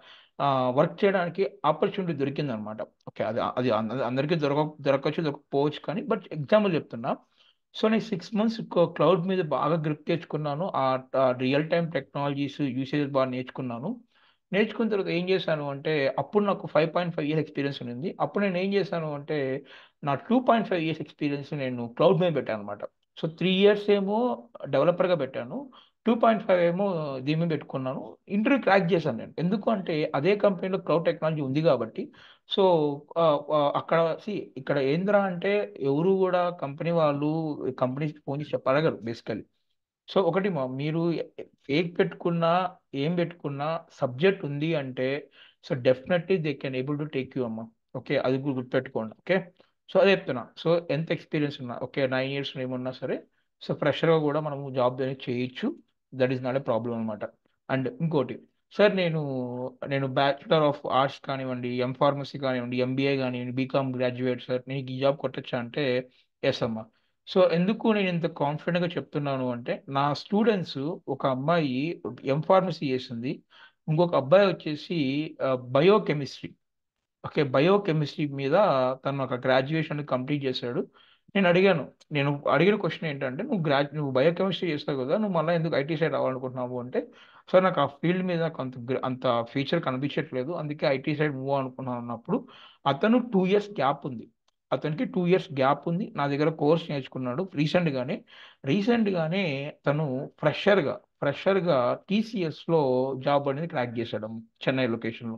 వర్క్ చేయడానికి ఆపర్చునిటీ దొరికిందనమాట ఓకే అది అది అంద- అందరికీ దొరక దొరకచ్చు దొరకపోవచ్చు కానీ బట్ ఎగ్జాంపుల్ చెప్తున్నా సో నేను సిక్స్ మంత్స్ క్లౌడ్ మీద బాగా గ్రిప్ తెచ్చుకున్నాను ఆ రియల్ టైం టెక్నాలజీస్ యూసేజ్ బాగా నేర్చుకున్నాను నేర్చుకున్న తర్వాత ఏం చేశాను అంటే అప్పుడు నాకు five point five years experience ఉంది అప్పుడు నేను ఏం చేశాను అంటే నా two point five years experience నేను క్లౌడ్ మీద పెట్టాను అనమాట సో త్రీ ఇయర్స్ ఏమో డెవలపర్గా పెట్టాను టూ పాయింట్ ఫైవ్ ఏమో దీని మీద పెట్టుకున్నాను ఇంటర్వ్యూ క్రాక్ చేశాను నేను ఎందుకు అంటే అదే కంపెనీలో క్లౌడ్ టెక్నాలజీ ఉంది కాబట్టి సో ఆ, ఆ, అక్కడ సి ఇక్కడ ఏంద్రా అంటే ఎవరు కూడా కంపెనీ వాళ్ళు కంపెనీ ఫోన్ చేసి చెప్పగలరు బేసికలీ సో ఒకటి మా మీరు ఫేక్ పెట్టుకున్నా ఏం పెట్టుకున్నా సబ్జెక్ట్ ఉంది అంటే so definitely they can able to take you అమ్మా ఓకే అది కూడా గుర్తుపెట్టుకోండి ఓకే సో అదే చెప్తున్నా సో ఎంత ఎక్స్పీరియన్స్ ఉన్నా ఓకే నైన్ ఇయర్స్ ఏమున్నా సరే సో ఫ్రెషర్గా కూడా మనము జాబ్ అనేది చేయొచ్చు that is not a problem అనమాట అండ్ ఇంకోటి సార్ నేను నేను బ్యాచులర్ ఆఫ్ ఆర్ట్స్ కానివ్వండి ఎం ఫార్మసీ కానివ్వండి ఎంబీఏ కానివ్వండి బీకామ్ గ్రాడ్యుయేట్ సార్ నేను ఈ జాబ్ కొట్టచ్చా అంటే ఎస్ అమ్మా సో ఎందుకు నేను ఇంత కాన్ఫిడెంట్గా చెప్తున్నాను అంటే నా స్టూడెంట్స్ ఒక అమ్మాయి ఎం ఫార్మసీ చేసింది ఇంకొక అబ్బాయి వచ్చేసి బయోకెమిస్ట్రీ ఓకే బయోకెమిస్ట్రీ మీద తను ఒక గ్రాడ్యుయేషన్ కంప్లీట్ చేశాడు నేను అడిగాను నేను అడిగిన క్వశ్చన్ ఏంటంటే నువ్వు గ్రా నువ్వు బయోకెమిస్ట్రీ చేస్తావు కదా నువ్వు మళ్ళీ ఎందుకు ఐటీ సైడ్ రావాలనుకుంటున్నావు అంటే సార్ నాకు ఆ ఫీల్డ్ మీద అంత గ్ర- అంత ఫీచర్ కనిపించట్లేదు అందుకే ఐటీ సైడ్ మూవ్ అనుకున్నాను అన్నప్పుడు అతను టూ ఇయర్స్ గ్యాప్ ఉంది అతనికి టూ ఇయర్స్ గ్యాప్ ఉంది నా దగ్గర కోర్స్ నేర్చుకున్నాడు రీసెంట్గానే రీసెంట్గానే తను ఫ్రెషర్గా ఫ్రెషర్గా టీసీఎస్లో జాబ్ అనేది క్రాక్ చేశాడు చెన్నై లొకేషన్లో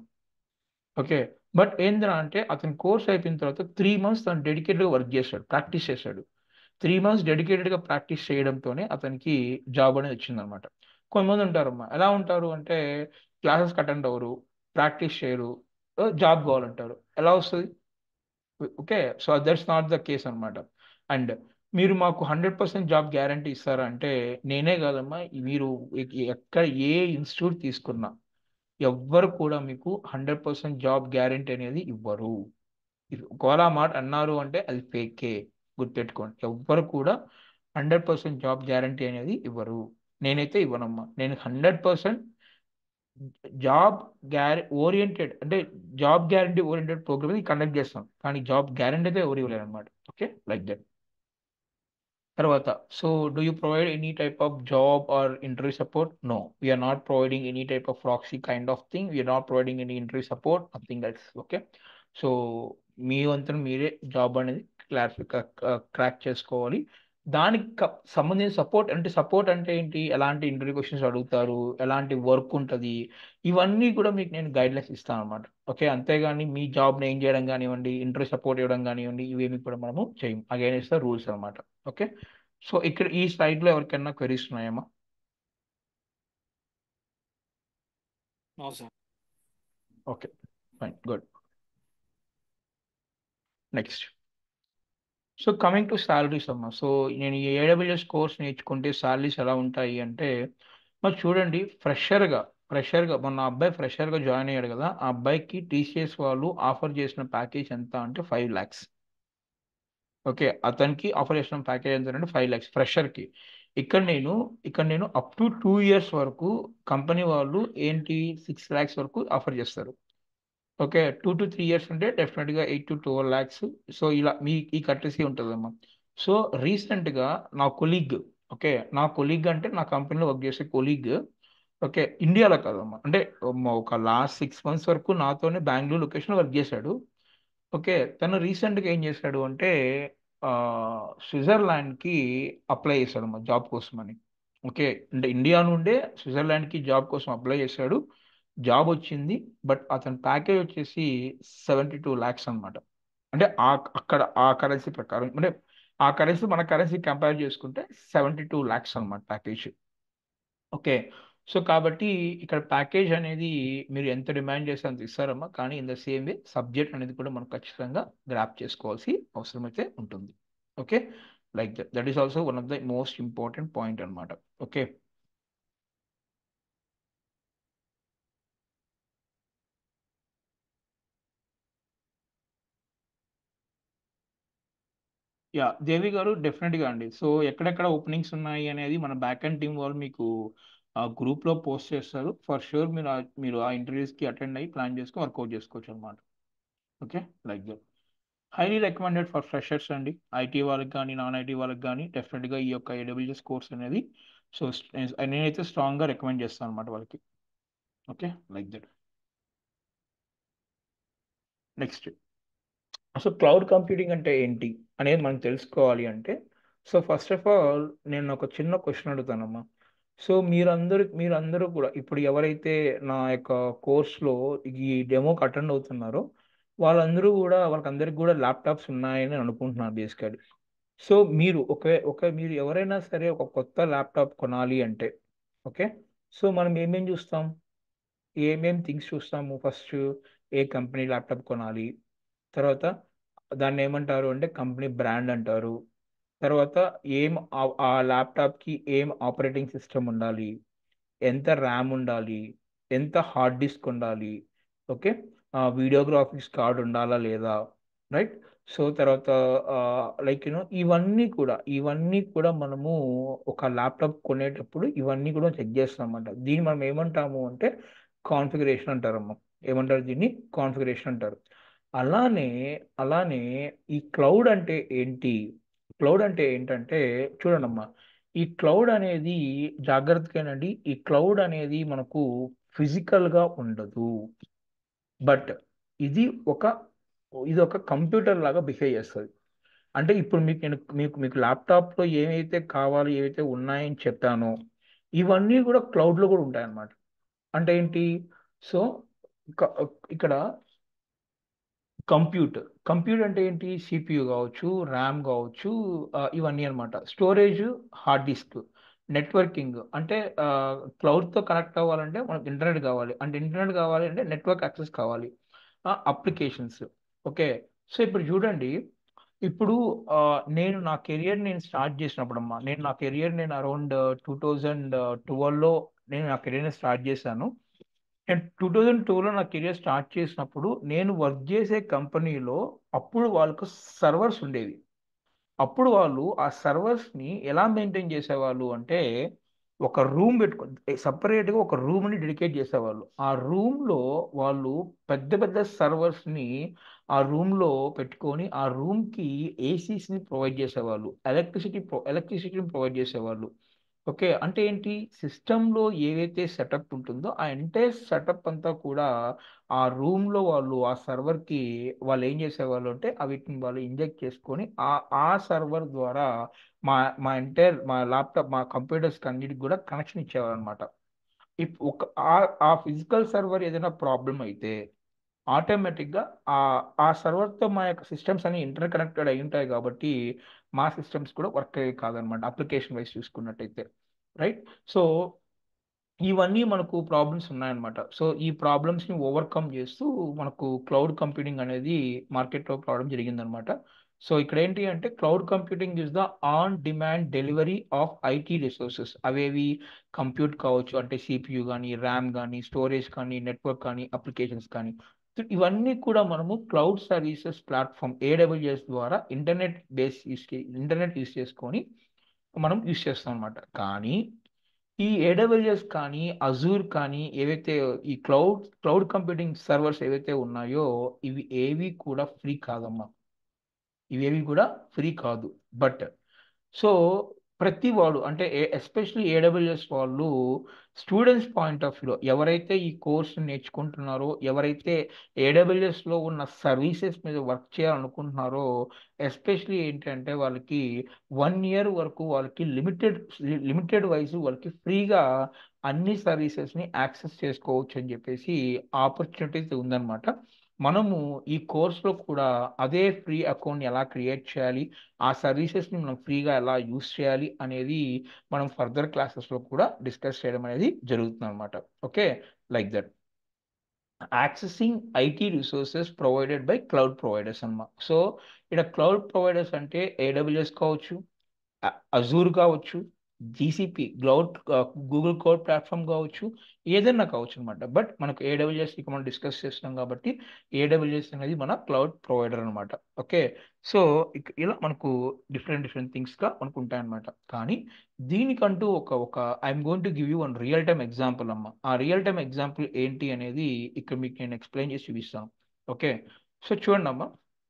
ఓకే బట్ ఏందిరా అంటే అతని కోర్స్ అయిపోయిన తర్వాత త్రీ మంత్స్ తను డెడికేటెడ్గా వర్క్ చేశాడు ప్రాక్టీస్ చేశాడు త్రీ మంత్స్ డెడికేటెడ్గా ప్రాక్టీస్ చేయడంతోనే అతనికి జాబ్ అనేది వచ్చిందనమాట కొంతమంది ఉంటారమ్మా ఎలా ఉంటారు అంటే క్లాసెస్కి అటెండ్ అవ్వరు ప్రాక్టీస్ చేయరు జాబ్ కావాలంటారు ఎలా వస్తుంది okay so that's not the case అనమాట అండ్ మీరు మాకు హండ్రెడ్ పర్సెంట్ జాబ్ గ్యారంటీ ఇస్తారా అంటే నేనే కాదమ్మా మీరు ఎ- ఎక్కడ ఏ ఇన్స్టిట్యూట్ తీసుకున్నా ఎవ్వరు కూడా మీకు హండ్రెడ్ పర్సెంట్ జాబ్ గ్యారంటీ అనేది ఇవ్వరు ఇది ఒకవేళ ఆ మాట అన్నారు అంటే అది ఫేకే గుర్తుపెట్టుకోండి ఎవ్వరు కూడా హండ్రెడ్ పర్సెంట్ జాబ్ గ్యారంటీ అనేది ఇవ్వరు నేనైతే ఇవ్వనమ్మా నేను హండ్రెడ్ పర్సెంట్ జాబ్ గ్యార ఓరియంటెడ్ అంటే జాబ్ గ్యారంటీ ఓరియంటెడ్ ప్రోగ్రామ్ ఇది కండక్ట్ చేస్తాం కానీ జాబ్ గ్యారంటీ అయితే ఎవరు ఇవ్వలేరు అనమాట ఓకే లైక్ దట్ తర్వాత so do you provide any type of job or interview support no we are not providing any type of proxy kind of thing we are not providing any interview support nothing else okay so మీ వంతున మీరే job అనేది clarify crack చేసుకోవాలి దానికి క- సంబంధించిన support అంటే support అంటే ఏంటి ఎలాంటి ఇంటర్వ్యూ క్వశ్చన్స్ అడుగుతారు ఎలాంటి వర్క్ ఉంటుంది ఇవన్నీ కూడా మీకు నేను గైడ్లైన్స్ ఇస్తాను అనమాట ఓకే అంతేగాని మీ జాబ్ని ఏం చేయడం కానివ్వండి ఇంటర్వ్యూ సపోర్ట్ ఇవ్వడం కానివ్వండి ఇవేమి కూడా మనము చేయం అగైన్స్ ద రూల్స్ అనమాట ఓకే సో ఇక్కడ ఈ స్లైడ్లో ఎవరికైనా క్వెరీస్ ఉన్నాయమ్మా no sir okay fine good next so coming to salaries అమ్మా సో నేను ఈ ఏడబ్ల్యూఎస్ కోర్స్ నేర్చుకుంటే శాలరీస్ ఎలా ఉంటాయి అంటే మరి చూడండి ఫ్రెషర్గా ఫ్రెషర్గా మొన్న అబ్బాయి ఫ్రెషర్గా జాయిన్ అయ్యాడు కదా ఆ అబ్బాయికి టీసీఎస్ వాళ్ళు ఆఫర్ చేసిన ప్యాకేజ్ ఎంత అంటే ఫైవ్ ల్యాక్స్ ఓకే అతనికి ఆఫర్ చేసిన ప్యాకేజ్ ఎంత అంటే ఫైవ్ ల్యాక్స్ ఫ్రెషర్కి ఇక్కడ నేను ఇక్కడ నేను అప్ టు టూ ఇయర్స్ వరకు కంపెనీ వాళ్ళు ఏంటి సిక్స్ ల్యాక్స్ వరకు ఆఫర్ చేస్తారు okay two to three years అంటే డెఫినెట్గా eight to twelve lakhs so ఇలా మీ ఈ కట్టేసి ఉంటుందమ్మా సో రీసెంట్గా నా కొలీగ్ ఓకే నా కొలీగ్ అంటే నా కంపెనీలో వర్క్ చేసే కొలీగ్ ఓకే ఇండియాలో కాదమ్మా అంటే ఒక లాస్ట్ సిక్స్ మంత్స్ వరకు నాతోనే బెంగళూరు లొకేషన్లో వర్క్ చేశాడు ఓకే తను రీసెంట్గా ఏం చేశాడు అంటే ఆ, స్విట్జర్లాండ్కి అప్లై చేశాడు మా జాబ్ కోసం అని ఓకే అంటే ఇండియా నుండే స్విట్జర్లాండ్కి జాబ్ కోసం అప్లై చేశాడు జాబ్ వచ్చింది బట్ అతని ప్యాకేజ్ వచ్చేసి సెవెంటీ టూ ల్యాక్స్ అనమాట అంటే ఆ అక్కడ ఆ కరెన్సీ ప్రకారం అంటే ఆ కరెన్సీ మన కరెన్సీ కంపేర్ చేసుకుంటే సెవెంటీ టూ ల్యాక్స్ అనమాట ప్యాకేజ్ ఓకే సో కాబట్టి ఇక్కడ ప్యాకేజ్ అనేది మీరు ఎంత డిమాండ్ చేస్తే అంత ఇస్తారమ్మా కానీ in the same way subject అనేది కూడా మనం ఖచ్చితంగా గ్రాప్ చేసుకోవాల్సి అవసరమైతే ఉంటుంది okay like that that is also one of the most important point అనమాట ఓకే యా దేవి గారు డెఫినెట్గా అండి సో ఎక్కడెక్కడ ఓపెనింగ్స్ ఉన్నాయి అనేది మన బ్యాక్ అండ్ టీం వాళ్ళు మీకు ఆ గ్రూప్లో పోస్ట్ చేస్తారు ఫర్ షూర్ మీరు ఆ- మీరు ఆ ఇంటర్వ్యూస్కి అటెండ్ అయ్యి ప్లాన్ చేసుకొని వర్కౌట్ చేసుకోవచ్చు అనమాట okay like that highly recommended for freshers అండి ఐటీ వాళ్ళకి కానీ నాన్ ఐటీ వాళ్ళకి కానీ డెఫినెట్గా ఈ యొక్క ఏడబ్ల్యూఎస్ కోర్స్ అనేది సో నేనైతే స్ట్రాంగ్గా రికమెండ్ చేస్తాను అనమాట వాళ్ళకి ఓకే లైక్ దట్ నెక్స్ట్ అసలు క్లౌడ్ కంప్యూటింగ్ అంటే ఏంటి అనేది మనం తెలుసుకోవాలి అంటే సో ఫస్ట్ ఆఫ్ ఆల్ నేను ఒక చిన్న క్వశ్చన్ అడుగుతానమ్మా సో మీరందరూ మీరందరూ కూడా ఇప్పుడు ఎవరైతే నా యొక్క కోర్స్లో ఈ డెమోకి అటెండ్ అవుతున్నారో వాళ్ళందరూ కూడా వాళ్ళకందరికి కూడా ల్యాప్టాప్స్ ఉన్నాయని అనుకుంటున్నారు బేసికలీ సో మీరు ఒక ఒక మీరు ఎవరైనా సరే ఒక కొత్త ల్యాప్టాప్ కొనాలి అంటే ఓకే సో మనం ఏమేం చూస్తాం ఏమేం థింగ్స్ చూస్తాము ఫస్ట్ ఏ కంపెనీ ల్యాప్టాప్ కొనాలి తర్వాత దాన్ని ఏమంటారు అంటే కంపెనీ బ్రాండ్ అంటారు తర్వాత ఏం ఆ- ఆ ల్యాప్టాప్కి ఏం ఆపరేటింగ్ సిస్టమ్ ఉండాలి ఎంత ర్యామ్ ఉండాలి ఎంత హార్డ్ డిస్క్ ఉండాలి ఓకే వీడియో గ్రాఫిక్స్ కార్డ్ ఉండాలా లేదా రైట్ సో తర్వాత లైక్ యూనో ఇవన్నీ కూడా ఇవన్నీ కూడా మనము ఒక ల్యాప్టాప్ కొనేటప్పుడు ఇవన్నీ కూడా చెక్ చేస్తాం అన్నమాట దీన్ని మనం ఏమంటాము అంటే కాన్ఫిగరేషన్ అంటారమ్మా ఏమంటారు దీన్ని కాన్ఫిగరేషన్ అంటారు అలానే అలానే ఈ క్లౌడ్ అంటే ఏంటి క్లౌడ్ అంటే ఏంటంటే చూడండమ్మా ఈ క్లౌడ్ అనేది జాగ్రత్తగానండి ఈ క్లౌడ్ అనేది మనకు ఫిజికల్గా ఉండదు బట్ ఇది ఒక ఇది ఒక కంప్యూటర్ లాగా బిహేవ్ చేస్తుంది అంటే ఇప్పుడు మీకు నేను మీకు మీకు ల్యాప్టాప్లో ఏమైతే కావాలి ఏవైతే ఉన్నాయని చెప్పానో ఇవన్నీ కూడా క్లౌడ్లో కూడా ఉంటాయి అన్నమాట అంటే ఏంటి సో ఇక- ఇక్కడ కంప్యూటర్ కంప్యూటర్ అంటే ఏంటి సిపియు కావచ్చు ర్యామ్ కావచ్చు ఆ, ఇవన్నీ అనమాట స్టోరేజ్ హార్డ్ డిస్క్ నెట్వర్కింగ్ అంటే క్లౌడ్తో కనెక్ట్ అవ్వాలంటే మనకు ఇంటర్నెట్ కావాలి అంటే ఇంటర్నెట్ కావాలి అంటే నెట్వర్క్ యాక్సెస్ కావాలి అప్లికేషన్స్ ఓకే సో ఇప్పుడు చూడండి ఇప్పుడు ఆ, నేను నా కెరియర్ నేను స్టార్ట్ చేసినప్పుడు అమ్మా నేను నా కెరియర్ నేను అరౌండ్ టూ థౌజండ్ ట్వెల్వ్లో నేను నా కెరియర్ని స్టార్ట్ చేశాను నేను టూ థౌజండ్ టూలో నా కెరియర్ స్టార్ట్ చేసినప్పుడు నేను వర్క్ చేసే కంపెనీలో అప్పుడు వాళ్ళకు సర్వర్స్ ఉండేవి అప్పుడు వాళ్ళు ఆ సర్వర్స్ని ఎలా మెయింటైన్ చేసేవాళ్ళు అంటే ఒక రూమ్ పెట్టుకో సపరేట్గా ఒక రూమ్ని డెడికేట్ చేసేవాళ్ళు ఆ రూమ్లో వాళ్ళు పెద్ద పెద్ద సర్వర్స్ని ఆ రూమ్లో పెట్టుకొని ఆ రూమ్కి ఏసీస్ని ప్రొవైడ్ చేసేవాళ్ళు ఎలక్ట్రిసిటీ ప్రొ ఎలక్ట్రిసిటీని ప్రొవైడ్ చేసేవాళ్ళు ఓకే అంటే ఏంటి సిస్టంలో ఏవైతే సెటప్ ఉంటుందో ఆ ఎంటైర్ సెటప్ అంతా కూడా ఆ రూమ్లో వాళ్ళు ఆ సర్వర్కి వాళ్ళు ఏం చేసేవాళ్ళు అంటే ఆ వీటిని వాళ్ళు ఇంజెక్ట్ చేసుకొని ఆ ఆ సర్వర్ ద్వారా మా మా ఎంటైర్ మా ల్యాప్టాప్ మా కంప్యూటర్స్ అన్నిటికి కూడా కనెక్షన్ ఇచ్చేవారు అనమాట ఇప్ ఒక ఆ- ఆ ఫిజికల్ సర్వర్ ఏదైనా ప్రాబ్లం అయితే ఆటోమేటిక్గా ఆ ఆ సర్వర్తో మా యొక్క సిస్టమ్స్ అన్ని ఇంటర్ కనెక్టెడ్ అయి ఉంటాయి కాబట్టి మా సిస్టమ్స్ కూడా వర్క్ అయ్యేవి కాదనమాట అప్లికేషన్ వైజ్ చూసుకున్నట్టయితే రైట్ సో ఇవన్నీ మనకు ప్రాబ్లమ్స్ ఉన్నాయన్నమాట సో ఈ ప్రాబ్లమ్స్ని ఓవర్కమ్ చేస్తూ మనకు క్లౌడ్ కంప్యూటింగ్ అనేది మార్కెట్లో రావడం జరిగిందనమాట సో ఇక్కడ ఏంటి అంటే cloud computing is the on demand delivery of IT resources అవేవి కంప్యూట్ కావచ్చు అంటే సిపియు కానీ ర్యామ్ కానీ స్టోరేజ్ కానీ నెట్వర్క్ కానీ అప్లికేషన్స్ కానీ సో ఇవన్నీ కూడా మనము క్లౌడ్ సర్వీసెస్ ప్లాట్ఫామ్ ఏడబ్ల్యూఎస్ ద్వారా internet base use internet use చేసుకొని మనం యూస్ చేస్తాం అనమాట కానీ ఈ ఏడబ్ల్యూఎస్ కానీ అజూర్ కానీ ఏవైతే ఈ క్లౌడ్ క్లౌడ్ కంప్యూటింగ్ సర్వర్స్ ఏవైతే ఉన్నాయో ఇవి ఏవి కూడా ఫ్రీ కాదమ్మా ఇవేవి కూడా ఫ్రీ కాదు బట్ సో ప్రతి వాడు అంటే ఎస్పెషల్లీ ఏడబ్ల్యూఎస్ వాళ్ళు స్టూడెంట్స్ పాయింట్ ఆఫ్ వ్యూలో ఎవరైతే ఈ కోర్స్ నేర్చుకుంటున్నారో ఎవరైతే ఏడబ్ల్యూఎస్లో ఉన్న సర్వీసెస్ మీద వర్క్ చేయాలనుకుంటున్నారో ఎస్పెషల్లీ ఏంటంటే వాళ్ళకి వన్ ఇయర్ వరకు వాళ్ళకి లిమిటెడ్ లిమిటెడ్ వైజ్ వాళ్ళకి ఫ్రీగా అన్ని సర్వీసెస్ని యాక్సెస్ చేసుకోవచ్చు అని చెప్పేసి ఆపర్చునిటీస్ ఉందన్నమాట మనము ఈ కోర్స్లో కూడా అదే ఫ్రీ అకౌంట్ ఎలా క్రియేట్ చేయాలి ఆ సర్వీసెస్ని మనం ఫ్రీగా ఎలా యూస్ చేయాలి అనేది మనం ఫర్దర్ క్లాసెస్లో కూడా డిస్కస్ చేయడం అనేది జరుగుతుంది అనమాట okay like that accessing IT resources provided by cloud providers అన్నమాట సో ఇక్కడ క్లౌడ్ ప్రొవైడర్స్ అంటే ఏడబ్ల్యూఎస్ కావచ్చు అజూర్ కావచ్చు GCP cloud Google cloud platform కావచ్చు ఏదైనా కావచ్చు అనమాట బట్ మనకు ఏడబ్ల్యూఎస్ ఇక మనం డిస్కస్ చేస్తున్నాం కాబట్టి ఏడబ్ల్యూఎస్ అనేది మన క్లౌడ్ ప్రొవైడర్ అనమాట ఓకే సో ఇక ఇలా మనకు డిఫరెంట్ డిఫరెంట్ థింగ్స్గా మనకు ఉంటాయన్నమాట కానీ దీనికంటూ ఒక ఒక I'm going to give you one real time example అమ్మ ఆ రియల్ టైమ్ ఎగ్జాంపుల్ ఏంటి అనేది ఇక్కడ మీకు నేను ఎక్స్ప్లెయిన్ చేసి చూపిస్తాను ఓకే సో చూడండి అమ్మా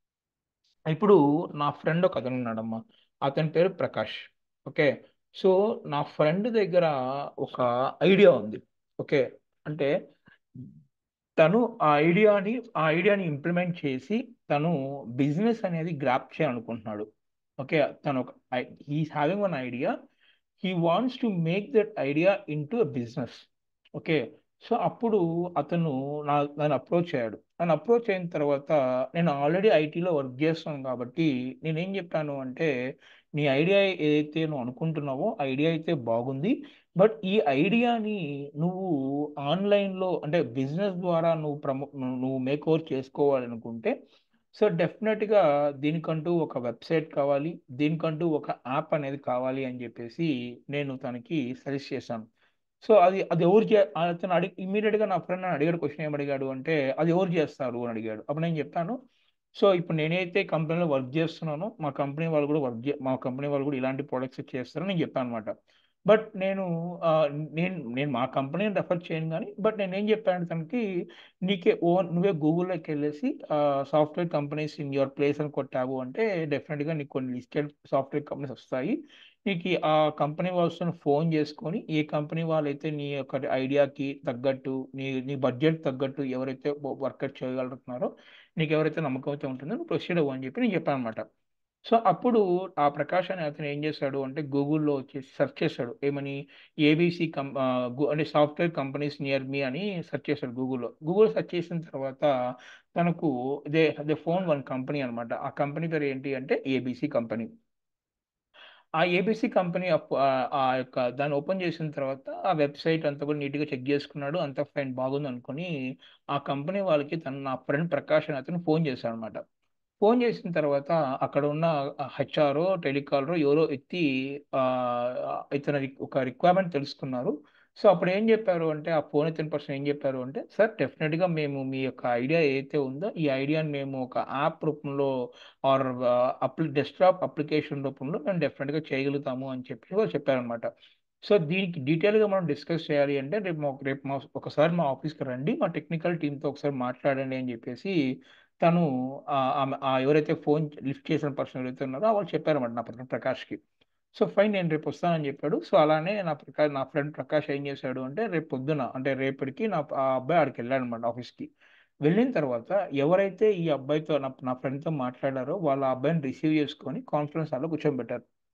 ఇప్పుడు నా ఫ్రెండ్ ఒక అతను ఉన్నాడమ్మా అతని పేరు ప్రకాష్ ఓకే సో నా ఫ్రెండ్ దగ్గర ఒక ఐడియా ఉంది ఓకే అంటే తను ఆ ఐడియాని ఆ ఐడియాని ఇంప్లిమెంట్ చేసి తను బిజినెస్ అనేది గ్రాప్ చేయాలనుకుంటున్నాడు ఓకే తను ఒక he's having one idea he wants to make that idea into business okay so అప్పుడు అతను నా నన్ను అప్రోచ్ అయ్యాడు నన్ను అప్రోచ్ అయిన తర్వాత నేను ఆల్రెడీ ఐటీలో వర్క్ చేస్తున్నాను కాబట్టి నేనేం చెప్పాను అంటే నీ ఐడియా ఏదైతే నువ్వు అనుకుంటున్నావో ఐడియా అయితే బాగుంది బట్ ఈ ఐడియాని నువ్వు ఆన్లైన్లో అంటే బిజినెస్ ద్వారా నువ్వు ప్రమో నువ్వు మేక్ ఓవర్ చేసుకోవాలనుకుంటే సో డెఫినెట్గా దీనికంటూ ఒక వెబ్సైట్ కావాలి దీనికంటూ ఒక యాప్ అనేది కావాలి అని చెప్పేసి నేను తనకి సజెస్ట్ చేశాను సో అది అది ఎవరు చే అతను అడిగి ఇమీడియట్గా నా ఫ్రెండ్ నన్ను అడిగాడు క్వశ్చన్ ఏం అడిగాడు అంటే అది ఎవరు చేస్తారు అని అడిగాడు అప్పుడు నేను చెప్పాను సో ఇప్పుడు నేనైతే కంపెనీలో వర్క్ చేస్తున్నానో మా కంపెనీ వాళ్ళు కూడా వర్క్ చే మా కంపెనీ వాళ్ళు కూడా ఇలాంటి ప్రోడక్ట్స్ చేస్తారని నేను చెప్పాను అనమాట బట్ నేను నేను నేను మా కంపెనీని రెఫర్ చేయను కానీ బట్ నేను ఏం చెప్పాను తనకి నీకే ఓన్ నువ్వే గూగుల్లోకి వెళ్ళేసి software companies in your place అని కొట్టావు అంటే డెఫినెట్గా నీకు కొన్ని లిస్టెడ్ సాఫ్ట్వేర్ కంపెనీస్ వస్తాయి నీకు ఆ కంపెనీ వాళ్ళతో ఫోన్ చేసుకొని ఏ కంపెనీ వాళ్ళైతే నీ యొక్క ఐడియాకి తగ్గట్టు నీ నీ బడ్జెట్ తగ్గట్టు ఎవరైతే వర్కౌట్ చేయగలుగుతున్నారో నీకు ఎవరైతే నమ్మకం అయితే ఉంటుందో నువ్వు ప్రొసీడ్ అవ్వు అని చెప్పి నేను చెప్పాను అనమాట సో అప్పుడు ఆ ప్రకాష్ అనే అతను ఏం చేశాడు అంటే గూగుల్లో వచ్చేసి సెర్చ్ చేశాడు ఏమని ఏబీసీ కం అంటే సాఫ్ట్వేర్ కంపెనీస్ నియర్ మీ అని సెర్చ్ చేశాడు గూగుల్లో గూగుల్ సెర్చ్ చేసిన తర్వాత తనకు they they phone one company అనమాట ఆ కంపెనీ పేరు ఏంటి అంటే ఏబీసీ కంపెనీ ఆ ఏబీసీ కంపెనీ ఆ యొక్క దాన్ని ఓపెన్ చేసిన తర్వాత ఆ వెబ్సైట్ అంతా కూడా నీట్గా చెక్ చేసుకున్నాడు అంతా ఫైన్ బాగుంది అనుకుని ఆ కంపెనీ వాళ్ళకి తను నా ఫ్రెండ్ ప్రకాష్ అని అతను ఫోన్ చేశాడు అనమాట ఫోన్ చేసిన తర్వాత అక్కడ ఉన్న హెచ్ఆర్ టెలికాలర్ ఎవరో ఎత్తి ఇతను ఒక రిక్వైర్మెంట్ తెలుసుకున్నారు సో అప్పుడు ఏం చెప్పారు అంటే ఆ ఫోన్ ఎత్తిన పర్సన్ ఏం చెప్పారు అంటే సార్ డెఫినెట్గా మేము మీ యొక్క ఐడియా ఏదైతే ఉందో ఈ ఐడియాని మేము ఒక యాప్ రూపంలో ఆర్ అప్లి డెస్క్టాప్ అప్లికేషన్ రూపంలో మేము డెఫినెట్గా చేయగలుగుతాము అని చెప్పి వాళ్ళు చెప్పారనమాట సో దీనికి డీటెయిల్గా మనం డిస్కస్ చేయాలి అంటే రేపు మా రేపు మా ఒకసారి మా ఆఫీస్కి రండి మా టెక్నికల్ టీంతో ఒకసారి మాట్లాడండి అని చెప్పేసి తను ఎవరైతే ఫోన్ లిఫ్ట్ చేసిన పర్సన్ ఎవరైతే ఉన్నారో వాళ్ళు చెప్పారన్నమాట నా పక్కన ప్రకాష్కి సో ఫైన్ నేను రేపు వస్తానని చెప్పాడు సో అలానే నా ప్రకాష్ నా ఫ్రెండ్ ప్రకాష్ ఏం చేశాడు అంటే రేపు పొద్దున అంటే రేపటికి నా ఆ అబ్బాయి ఆడికి వెళ్ళాడు అనమాట ఆఫీస్కి వెళ్ళిన తర్వాత ఎవరైతే ఈ అబ్బాయితో నా నా ఫ్రెండ్తో మాట్లాడారో వాళ్ళ అబ్బాయిని రిసీవ్ చేసుకొని కాన్ఫరెన్స్ హాల్లో కూర్చోబెట్టారు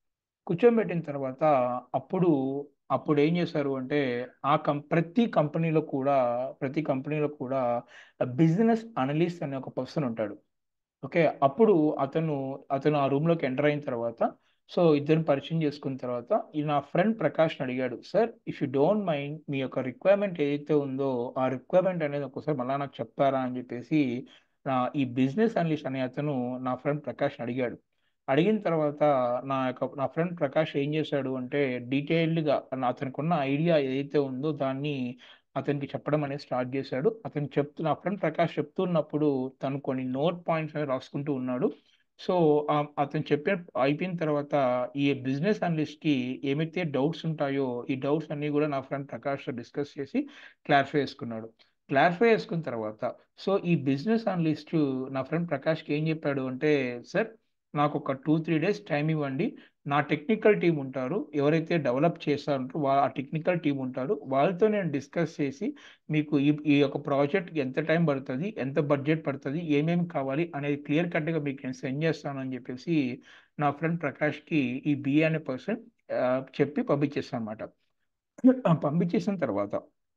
కూర్చోబెట్టిన తర్వాత అప్పుడు అప్పుడు ఏం చేశారు అంటే ఆ కం ప్రతి కంపెనీలో కూడా ప్రతి కంపెనీలో కూడా బిజినెస్ అనలిస్ట్ అనే ఒక పర్సన్ ఉంటాడు ఓకే అప్పుడు అతను అతను ఆ రూమ్లోకి ఎంటర్ అయిన తర్వాత సో ఇద్దరిని పరిచయం చేసుకున్న తర్వాత ఈ నా ఫ్రెండ్ ప్రకాష్ని అడిగాడు sir if you don't mind మీ యొక్క రిక్వైర్మెంట్ ఏదైతే ఉందో ఆ రిక్వైర్మెంట్ అనేది ఒకసారి మళ్ళా నాకు చెప్తారా అని చెప్పేసి నా ఈ బిజినెస్ అనలిస్ట్ అనే అతను నా ఫ్రెండ్ ప్రకాష్ని అడిగాడు అడిగిన తర్వాత నా యొక్క నా ఫ్రెండ్ ప్రకాష్ ఏం చేశాడు అంటే డీటెయిల్డ్గా అతనికి ఉన్న ఐడియా ఏదైతే ఉందో దాన్ని అతనికి చెప్పడం అనేది స్టార్ట్ చేశాడు అతను చెప్తూ నా ఫ్రెండ్ ప్రకాష్ చెప్తున్నప్పుడు తను కొన్ని నోట్ పాయింట్స్ అనేది రాసుకుంటూ ఉన్నాడు సో అతను చెప్పిన అయిపోయిన తర్వాత ఈ బిజినెస్ అనలిస్ట్కి ఏమైతే డౌట్స్ ఉంటాయో ఈ డౌట్స్ అన్నీ కూడా నా ఫ్రెండ్ ప్రకాష్తో డిస్కస్ చేసి క్లారిఫై చేసుకున్నాడు క్లారిఫై చేసుకున్న తర్వాత సో ఈ బిజినెస్ అనలిస్ట్ నా ఫ్రెండ్ ప్రకాష్కి ఏం చెప్పాడు అంటే సార్ నాకు ఒక టూ త్రీ డేస్ టైం ఇవ్వండి నా టెక్నికల్ టీం ఉంటారు ఎవరైతే డెవలప్ చేస్తారో వా ఆ టెక్నికల్ టీం ఉంటారు వాళ్ళతో నేను డిస్కస్ చేసి మీకు ఈ ఈ యొక్క ప్రాజెక్ట్కి ఎంత టైం పడుతుంది ఎంత బడ్జెట్ పడుతుంది ఏమేమి కావాలి అనేది క్లియర్ కట్గా మీకు నేను సెండ్ చేస్తాను అని చెప్పేసి నా ఫ్రెండ్ ప్రకాష్కి ఈ బిఏ అనే పర్సన్ చెప్పి పంపించేస్తాను అనమాట పంపించేసిన తర్వాత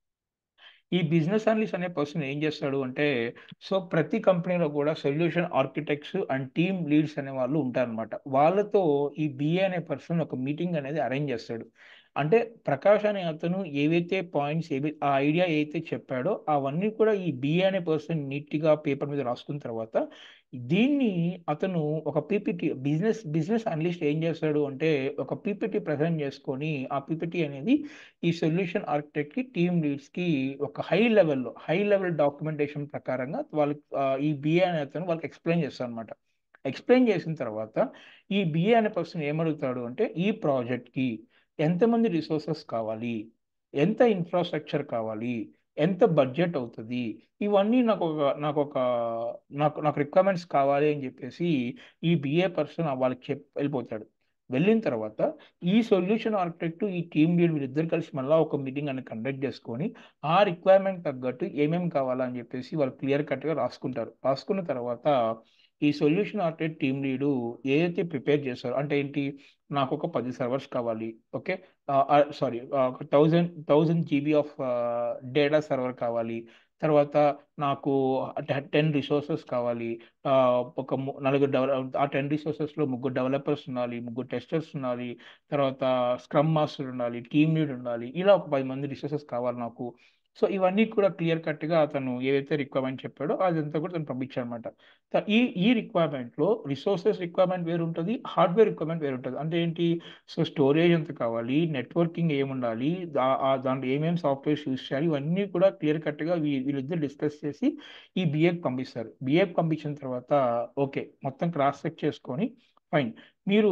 ఈ బిజినెస్ అనలిస్ట్ అనే పర్సన్ ఏం చేస్తాడు అంటే సో ప్రతి కంపెనీలో కూడా solution architects and team leads అనే వాళ్ళు ఉంటారనమాట వాళ్ళతో ఈ బిఏ అనే పర్సన్ ఒక మీటింగ్ అనేది అరేంజ్ చేస్తాడు అంటే ప్రకాష్ అనే అతను ఏవైతే పాయింట్స్ ఏవి ఆ ఐడియా ఏదైతే చెప్పాడో అవన్నీ కూడా ఈ బిఏ అనే పర్సన్ నీట్గా పేపర్ మీద రాసుకున్న తర్వాత దీన్ని అతను ఒక పీపీటీ బిజినెస్ బిజినెస్ అనలిస్ట్ ఏం చేస్తాడు అంటే ఒక పీపీటీ ప్రజెంట్ చేసుకొని ఆ పీపీటీ అనేది ఈ సొల్యూషన్ ఆర్కిటెక్ట్కి టీమ్ లీడ్స్కి ఒక హై లెవెల్లో హై లెవెల్ డాక్యుమెంటేషన్ ప్రకారంగా వాళ్ళకి ఈ బిఏ అనే అతను వాళ్ళకి ఎక్స్ప్లెయిన్ చేస్తాడు అనమాట ఎక్స్ప్లెయిన్ చేసిన తర్వాత ఈ బిఏ అనే పర్సన్ ఏమడుగుతాడు అంటే ఈ ప్రాజెక్ట్కి ఎంతమంది రిసోర్సెస్ కావాలి ఎంత ఇన్ఫ్రాస్ట్రక్చర్ కావాలి ఎంత బడ్జెట్ అవుతుంది ఇవన్నీ నాకు ఒక నాకు ఒక నాకు నాకు రిక్వైర్మెంట్స్ కావాలి అని చెప్పేసి ఈ బిఏ పర్సన్ వాళ్ళకి చెప్ వెళ్ళిపోతాడు వెళ్ళిన తర్వాత ఈ సొల్యూషన్ ఆర్కిటెక్ట్ ఈ టీమ్ లీడ్ వీళ్ళిద్దరు కలిసి మళ్ళీ ఒక మీటింగ్ అని కండక్ట్ చేసుకొని ఆ రిక్వైర్మెంట్ తగ్గట్టు ఏమేమి కావాలని చెప్పేసి వాళ్ళు క్లియర్ కట్గా రాసుకుంటారు రాసుకున్న తర్వాత ఈ సొల్యూషన్ ఆర్కిటెక్ట్ టీమ్ లీడు ఏదైతే ప్రిపేర్ చేస్తారో అంటే ఏంటి నాకు ఒక పది సర్వర్స్ కావాలి ఓకే సారీ ఒక thousand thousand GB of data server కావాలి తర్వాత నాకు టెన్ రిసోర్సెస్ కావాలి ఒక నలుగురు డెవలప్ ఆ టెన్ రిసోర్సెస్లో ముగ్గురు డెవలపర్స్ ఉండాలి ముగ్గురు టెస్టర్స్ ఉండాలి తర్వాత స్క్రమ్ మాస్టర్ ఉండాలి టీమ్ లీడ్ ఉండాలి ఇలా ఒక పది మంది రిసోర్సెస్ కావాలి నాకు సో ఇవన్నీ కూడా క్లియర్ కట్గా అతను ఏదైతే రిక్వైర్మెంట్ చెప్పాడో అదంతా కూడా తను పంపించాడు అనమాట ఈ ఈ రిక్వైర్మెంట్లో రిసోర్సెస్ రిక్వైర్మెంట్ వేరు ఉంటుంది హార్డ్వేర్ రిక్వైర్మెంట్ వేరు ఉంటుంది అంటే ఏంటి సో స్టోరేజ్ ఎంత కావాలి నెట్వర్కింగ్ ఏముండాలి దాంట్లో ఏమేమి సాఫ్ట్వేర్స్ యూస్ చేయాలి ఇవన్నీ కూడా క్లియర్ కట్గా వీళ్ళిద్దరు డిస్కస్ చేసి ఈ బిఏకి పంపిస్తారు బిఏకి పంపించిన తర్వాత ఓకే మొత్తం క్రాస్ చెక్ చేసుకొని ఫైన్ మీరు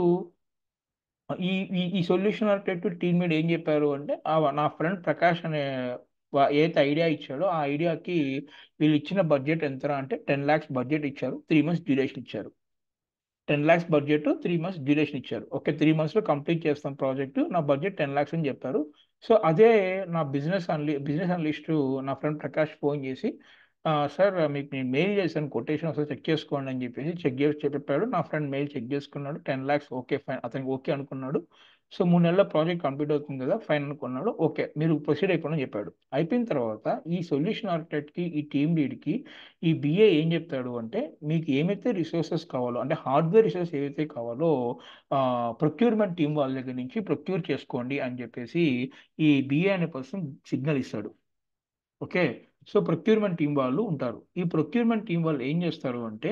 ఈ ఈ సొల్యూషన్ ఆర్కిటెక్ట్ టీమ్ మీద ఏం చెప్పారు అంటే నా ఫ్రెండ్ ప్రకాష్ అనే ఏదైతే ఐడియా ఇచ్చాడో ఆ ఐడియాకి వీళ్ళు ఇచ్చిన బడ్జెట్ ఎంత అంటే టెన్ ల్యాక్స్ బడ్జెట్ ఇచ్చారు త్రీ మంత్స్ డ్యూరేషన్ ఇచ్చారు ten lakhs budget three months duration ఇచ్చారు ఓకే త్రీ మంత్స్లో కంప్లీట్ చేస్తాం ప్రాజెక్ట్ నా బడ్జెట్ టెన్ ల్యాక్స్ అని చెప్పారు సో అదే నా బిజినెస్ అనలి బిజినెస్ అనలిస్ట్ నా ఫ్రెండ్ ప్రకాష్ ఫోన్ చేసి సార్ మీకు నేను మెయిల్ చేశాను కొటేషన్ ఒకసారి చెక్ చేసుకోండి అని చెప్పేసి చెక్ చేసి చెప్పాడు నా ఫ్రెండ్ మెయిల్ చెక్ చేసుకున్నాడు టెన్ ల్యాక్స్ ఓకే ఫైన్ అతనికి ఓకే అనుకున్నాడు సో మూడు నెలల ప్రాజెక్ట్ కంప్లీట్ అవుతుంది కదా ఫైన్ అనుకున్నాడు ఓకే మీరు ప్రొసీడ్ అయిపోయిన చెప్పాడు అయిపోయిన తర్వాత ఈ సొల్యూషన్ ఆర్కిటెక్ట్కి ఈ టీమ్ లీడ్కి ఈ బిఏ ఏం చెప్తాడు అంటే మీకు ఏమైతే రిసోర్సెస్ కావాలో అంటే హార్డ్వేర్ రిసోర్స్ ఏవైతే కావాలో ప్రొక్యూర్మెంట్ టీం వాళ్ళ దగ్గర నుంచి ప్రొక్యూర్ చేసుకోండి అని చెప్పేసి ఈ బిఏ అనే పర్సన్ సిగ్నల్ ఇస్తాడు ఓకే సో ప్రొక్యూర్మెంట్ టీం వాళ్ళు ఉంటారు ఈ ప్రొక్యూర్మెంట్ టీం వాళ్ళు ఏం చేస్తారు అంటే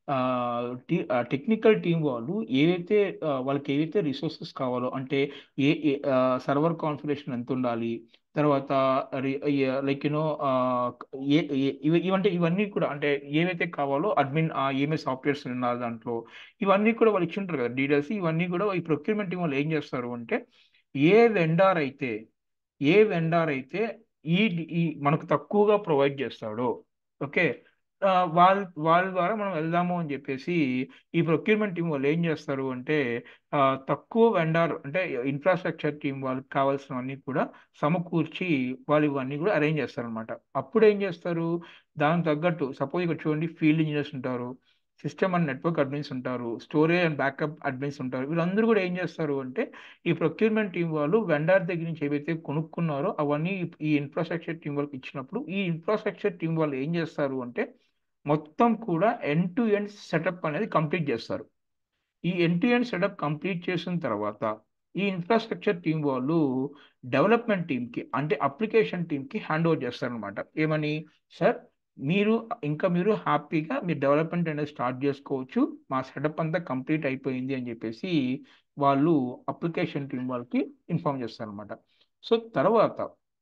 టెక్నికల్ టీం వాళ్ళు ఏవైతే వాళ్ళకి ఏవైతే రిసోర్సెస్ కావాలో అంటే ఏ సర్వర్ కాన్ఫిగరేషన్ ఎంత ఉండాలి తర్వాత లైక్ యూనో ఏ ఇవంటే ఇవన్నీ కూడా అంటే ఏవైతే కావాలో అడ్మిన్ ఏమే సాఫ్ట్వేర్స్ ఉన్నారు దాంట్లో ఇవన్నీ కూడా వాళ్ళు ఇచ్చి ఉంటారు కదా డీటెయిల్స్ ఇవన్నీ కూడా ఈ ప్రొక్యూర్మెంట్ టీం వాళ్ళు ఏం చేస్తారు అంటే ఏ వెండార్ అయితే ఏ వెండార్ అయితే ఈ ఈ మనకు తక్కువగా ప్రొవైడ్ చేస్తాడో ఓకే వాళ్ళ వాళ్ళ ద్వారా మనం వెళ్దాము అని చెప్పేసి ఈ ప్రొక్యూర్మెంట్ టీం వాళ్ళు ఏం చేస్తారు అంటే తక్కువ వెండార్ అంటే ఇన్ఫ్రాస్ట్రక్చర్ టీం వాళ్ళకి కావాల్సినవన్నీ కూడా సమకూర్చి వాళ్ళు ఇవన్నీ కూడా అరేంజ్ చేస్తారు అనమాట అప్పుడు ఏం చేస్తారు దానికి తగ్గట్టు సపోజ్ ఇక్కడ చూడండి ఫీల్డ్ ఇంజనీర్స్ ఉంటారు సిస్టమ్ అండ్ నెట్వర్క్ అడ్మిన్స్ ఉంటారు స్టోరేజ్ అండ్ బ్యాకప్ అడ్మిన్స్ ఉంటారు వీళ్ళందరూ కూడా ఏం చేస్తారు అంటే ఈ ప్రొక్యూర్మెంట్ టీం వాళ్ళు వెండర్ దగ్గర నుంచి ఏవైతే కొనుక్కున్నారో అవన్నీ ఈ ఇన్ఫ్రాస్ట్రక్చర్ టీం వాళ్ళకి ఇచ్చినప్పుడు ఈ ఇన్ఫ్రాస్ట్రక్చర్ టీం వాళ్ళు ఏం చేస్తారు అంటే మొత్తం కూడా ఎండ్ టు ఎండ్ సెటప్ అనేది కంప్లీట్ చేస్తారు ఈ end to end setup complete చేసిన తర్వాత ఈ ఇన్ఫ్రాస్ట్రక్చర్ టీం వాళ్ళు డెవలప్మెంట్ టీంకి అంటే అప్లికేషన్ టీంకి హ్యాండ్ ఓవర్ చేస్తారనమాట ఏమని సార్ మీరు ఇంకా మీరు హ్యాపీగా మీరు డెవలప్మెంట్ అనేది స్టార్ట్ చేసుకోవచ్చు మా సెటప్ అంతా కంప్లీట్ అయిపోయింది అని చెప్పేసి వాళ్ళు అప్లికేషన్ టీం వాళ్ళకి ఇన్ఫార్మ్ చేస్తారనమాట సో తర్వాత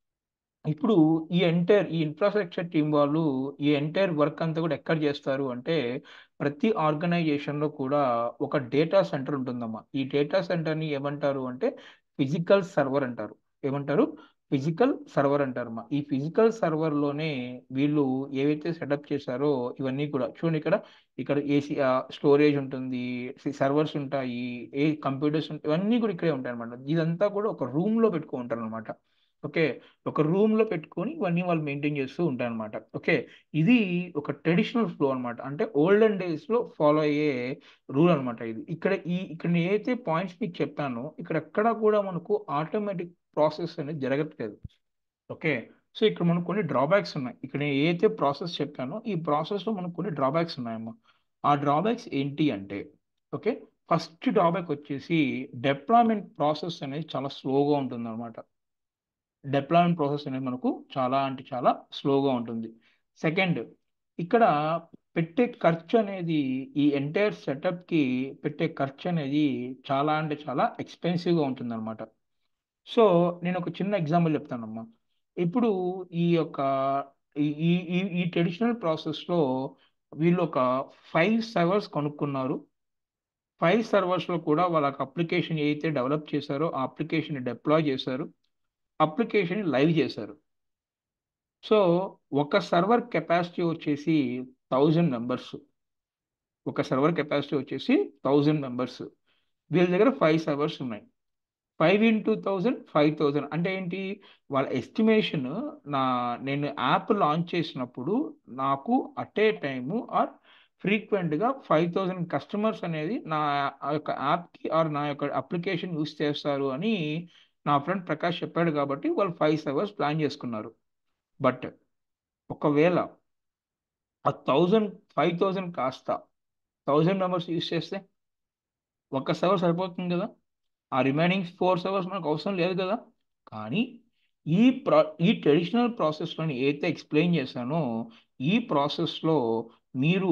ఇప్పుడు ఈ ఎంటైర్ ఈ ఇన్ఫ్రాస్ట్రక్చర్ టీం వాళ్ళు ఈ ఎంటైర్ వర్క్ అంతా కూడా ఎక్కడ చేస్తారు అంటే ప్రతి ఆర్గనైజేషన్లో కూడా ఒక డేటా సెంటర్ ఉంటుందమ్మా ఈ డేటా సెంటర్ని ఏమంటారు అంటే ఫిజికల్ సర్వర్ అంటారు ఏమంటారు ఫిజికల్ సర్వర్ అంటారమ్మా ఈ ఫిజికల్ సర్వర్లోనే వీళ్ళు ఏవైతే సెటప్ చేశారో ఇవన్నీ కూడా చూడండి ఇక్కడ ఇక్కడ ఏసీ స్టోరేజ్ ఉంటుంది సర్వర్స్ ఉంటాయి ఏ కంప్యూటర్స్ ఉంటాయి ఇవన్నీ కూడా ఇక్కడే ఉంటాయి అనమాట ఇదంతా కూడా ఒక రూమ్లో పెట్టుకుంటారు అనమాట ఓకే ఒక రూమ్లో పెట్టుకొని ఇవన్నీ వాళ్ళు మెయింటైన్ చేస్తూ ఉంటారు అనమాట ఓకే ఇది ఒక ట్రెడిషనల్ ఫ్లో అనమాట అంటే ఓల్డెన్ డేస్లో ఫాలో అయ్యే రూల్ అనమాట ఇది ఇక్కడ ఈ ఇక్కడ నేను ఏదైతే పాయింట్స్ మీకు చెప్పానో ఇక్కడ ఎక్కడ కూడా మనకు ఆటోమేటిక్ ప్రాసెస్ అనేది జరగట్లేదు ఓకే సో ఇక్కడ మనకు కొన్ని డ్రాబ్యాక్స్ ఉన్నాయి ఇక్కడ నేను ఏదైతే ప్రాసెస్ చెప్పానో ఈ ప్రాసెస్లో మనకు కొన్ని డ్రాబ్యాక్స్ ఉన్నాయమ్మా ఆ డ్రాబ్యాక్స్ ఏంటి అంటే ఓకే ఫస్ట్ డ్రాబ్యాక్ వచ్చేసి డిప్లాయ్మెంట్ ప్రాసెస్ అనేది చాలా స్లోగా ఉంటుంది అనమాట డిప్లాయ్మెంట్ ప్రాసెస్ అనేది మనకు చాలా అంటే చాలా స్లోగా ఉంటుంది సెకండ్ ఇక్కడ పెట్టే ఖర్చు అనేది ఈ ఎంటైర్ సెటప్కి పెట్టే ఖర్చు అనేది చాలా అంటే చాలా ఎక్స్పెన్సివ్గా ఉంటుంది అనమాట సో నేను ఒక చిన్న ఎగ్జాంపుల్ చెప్తానమ్మా ఇప్పుడు ఈ యొక్క ఈ ఈ ఈ ట్రెడిషనల్ ప్రాసెస్లో వీళ్ళు ఒక ఫైవ్ సర్వర్స్ కొనుక్కున్నారు ఫైవ్ సర్వర్స్లో కూడా వాళ్ళకి అప్లికేషన్ ఏదైతే డెవలప్ చేశారో ఆ అప్లికేషన్ డిప్లాయ్ చేశారు అప్లికేషన్ లైవ్ చేశారు సో ఒక సర్వర్ కెపాసిటీ వచ్చేసి థౌజండ్ మెంబర్స్ ఒక సర్వర్ కెపాసిటీ వచ్చేసి థౌజండ్ మెంబర్స్ వీళ్ళ దగ్గర ఫైవ్ సర్వర్స్ ఉన్నాయి five into thousand five thousand అంటే ఏంటి వాళ్ళ ఎస్టిమేషన్ నా నేను యాప్ లాంచ్ చేసినప్పుడు నాకు అట్ ఏ టైము ఆర్ ఫ్రీక్వెంట్గా ఫైవ్ థౌజండ్ కస్టమర్స్ అనేది నా యొక్క యాప్కి ఆర్ నా యొక్క అప్లికేషన్ యూస్ చేస్తారు అని నా ఫ్రెండ్ ప్రకాష్ చెప్పాడు కాబట్టి వాళ్ళు ఫైవ్ సర్వర్స్ ప్లాన్ చేసుకున్నారు బట్ ఒకవేళ ఆ థౌజండ్ ఫైవ్ థౌజండ్ కాస్త థౌజండ్ మెంబర్స్ యూస్ చేస్తే ఒక్క సర్వర్ సరిపోతుంది కదా ఆ రిమైనింగ్ ఫోర్ సర్వర్స్ మనకు అవసరం లేదు కదా కానీ ఈ ప్రా ఈ ట్రెడిషనల్ ప్రాసెస్లో ఏదైతే ఎక్స్ప్లెయిన్ చేశానో ఈ ప్రాసెస్లో మీరు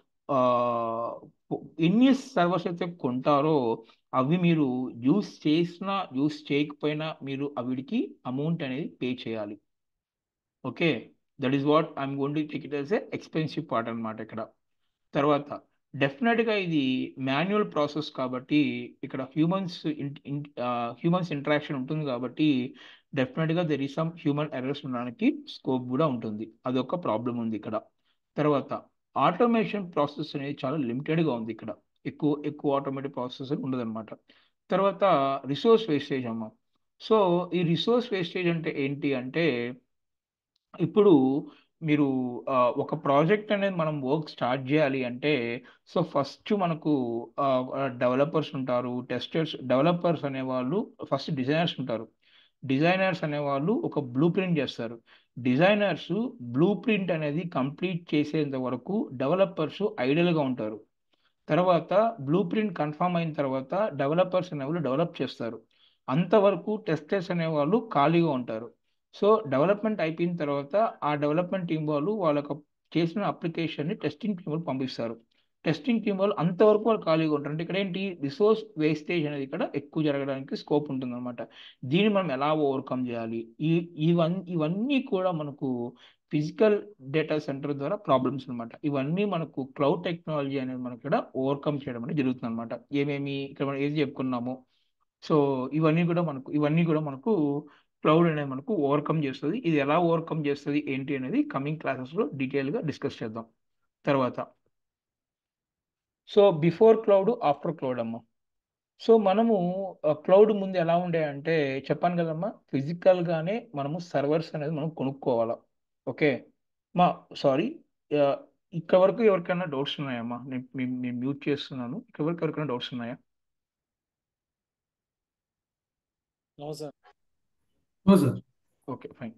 ఎన్ని సర్వర్స్ అయితే కొంటారో అవి మీరు యూస్ చేసినా యూస్ చేయకపోయినా మీరు అవిడికి అమౌంట్ అనేది పే చేయాలి okay that is what I'm gonna take it as a expensive part అనమాట ఇక్కడ తర్వాత డెఫినెట్గా ఇది మాన్యువల్ ప్రాసెస్ కాబట్టి ఇక్కడ హ్యూమన్స్ హ్యూమన్స్ ఇంటరాక్షన్ ఉంటుంది కాబట్టి డెఫినెట్గా there is some human errors ఉండడానికి స్కోప్ కూడా ఉంటుంది అదొక ప్రాబ్లం ఉంది ఇక్కడ తర్వాత ఆటోమేషన్ ప్రాసెస్ అనేది చాలా లిమిటెడ్గా ఉంది ఇక్కడ ఎక్కువ ఎక్కువ ఆటోమేటిక్ ప్రాసెస్ ఉండదన్నమాట తర్వాత రిసోర్స్ వేస్టేజ్ అమ్మ సో ఈ రిసోర్స్ వేస్టేజ్ అంటే ఏంటి అంటే ఇప్పుడు మీరు ఒక ప్రాజెక్ట్ అనేది మనం వర్క్ స్టార్ట్ చేయాలి అంటే సో ఫస్ట్ మనకు డెవలపర్స్ ఉంటారు టెస్టర్స్ డెవలపర్స్ అనేవాళ్ళు ఫస్ట్ డిజైనర్స్ ఉంటారు డిజైనర్స్ అనేవాళ్ళు ఒక బ్లూ ప్రింట్ చేస్తారు డిజైనర్స్ బ్లూ ప్రింట్ అనేది కంప్లీట్ చేసేంత వరకు డెవలపర్స్ ఐడియల్గా ఉంటారు తర్వాత బ్లూ ప్రింట్ కన్ఫర్మ్ అయిన తర్వాత డెవలపర్స్ అనేవాళ్ళు డెవలప్ చేస్తారు అంతవరకు టెస్టర్స్ అనేవాళ్ళు ఖాళీగా ఉంటారు సో డెవలప్మెంట్ అయిపోయిన తర్వాత ఆ డెవలప్మెంట్ టీం వాళ్ళు వాళ్ళకి చేసిన అప్లికేషన్ని టెస్టింగ్ టీం వాళ్ళు పంపిస్తారు టెస్టింగ్ టీం వాళ్ళు అంతవరకు వాళ్ళు ఖాళీగా ఉంటారు అంటే ఇక్కడ ఏంటి రిసోర్స్ వేస్టేజ్ అనేది ఇక్కడ ఎక్కువ జరగడానికి స్కోప్ ఉంటుంది అనమాట దీన్ని మనం ఎలా ఓవర్కమ్ చేయాలి ఈ ఇవన్నీ ఇవన్నీ కూడా మనకు ఫిజికల్ డేటా సెంటర్ ద్వారా ప్రాబ్లమ్స్ అనమాట ఇవన్నీ మనకు క్లౌడ్ టెక్నాలజీ అనేది మనకి ఇక్కడ ఓవర్కమ్ చేయడం అనేది జరుగుతుంది అనమాట ఏమేమి ఇక్కడ మనం ఏది చెప్పుకున్నామో సో ఇవన్నీ కూడా మనకు ఇవన్నీ కూడా మనకు క్లౌడ్ అనేది మనకు ఓవర్కమ్ చేస్తుంది ఇది ఎలా ఓవర్కమ్ చేస్తుంది ఏంటి అనేది కమింగ్ క్లాసెస్లో డీటెయిల్గా డిస్కస్ చేద్దాం తర్వాత so before cloud after cloud అమ్మ సో మనము క్లౌడ్ ముందు ఎలా ఉండే అంటే చెప్పాను కదమ్మా ఫిజికల్గానే మనము సర్వర్స్ అనేది మనం కొనుక్కోవాలా ఓకే మా సారీ ఇక్కడ వరకు ఎవరికైనా డౌట్స్ ఉన్నాయమ్మా నేను నేను నేను మ్యూట్ చేస్తున్నాను ఇక్కడ వరకు ఎవరికైనా డౌట్స్ ఉన్నాయా no sir No, sir. Okay fine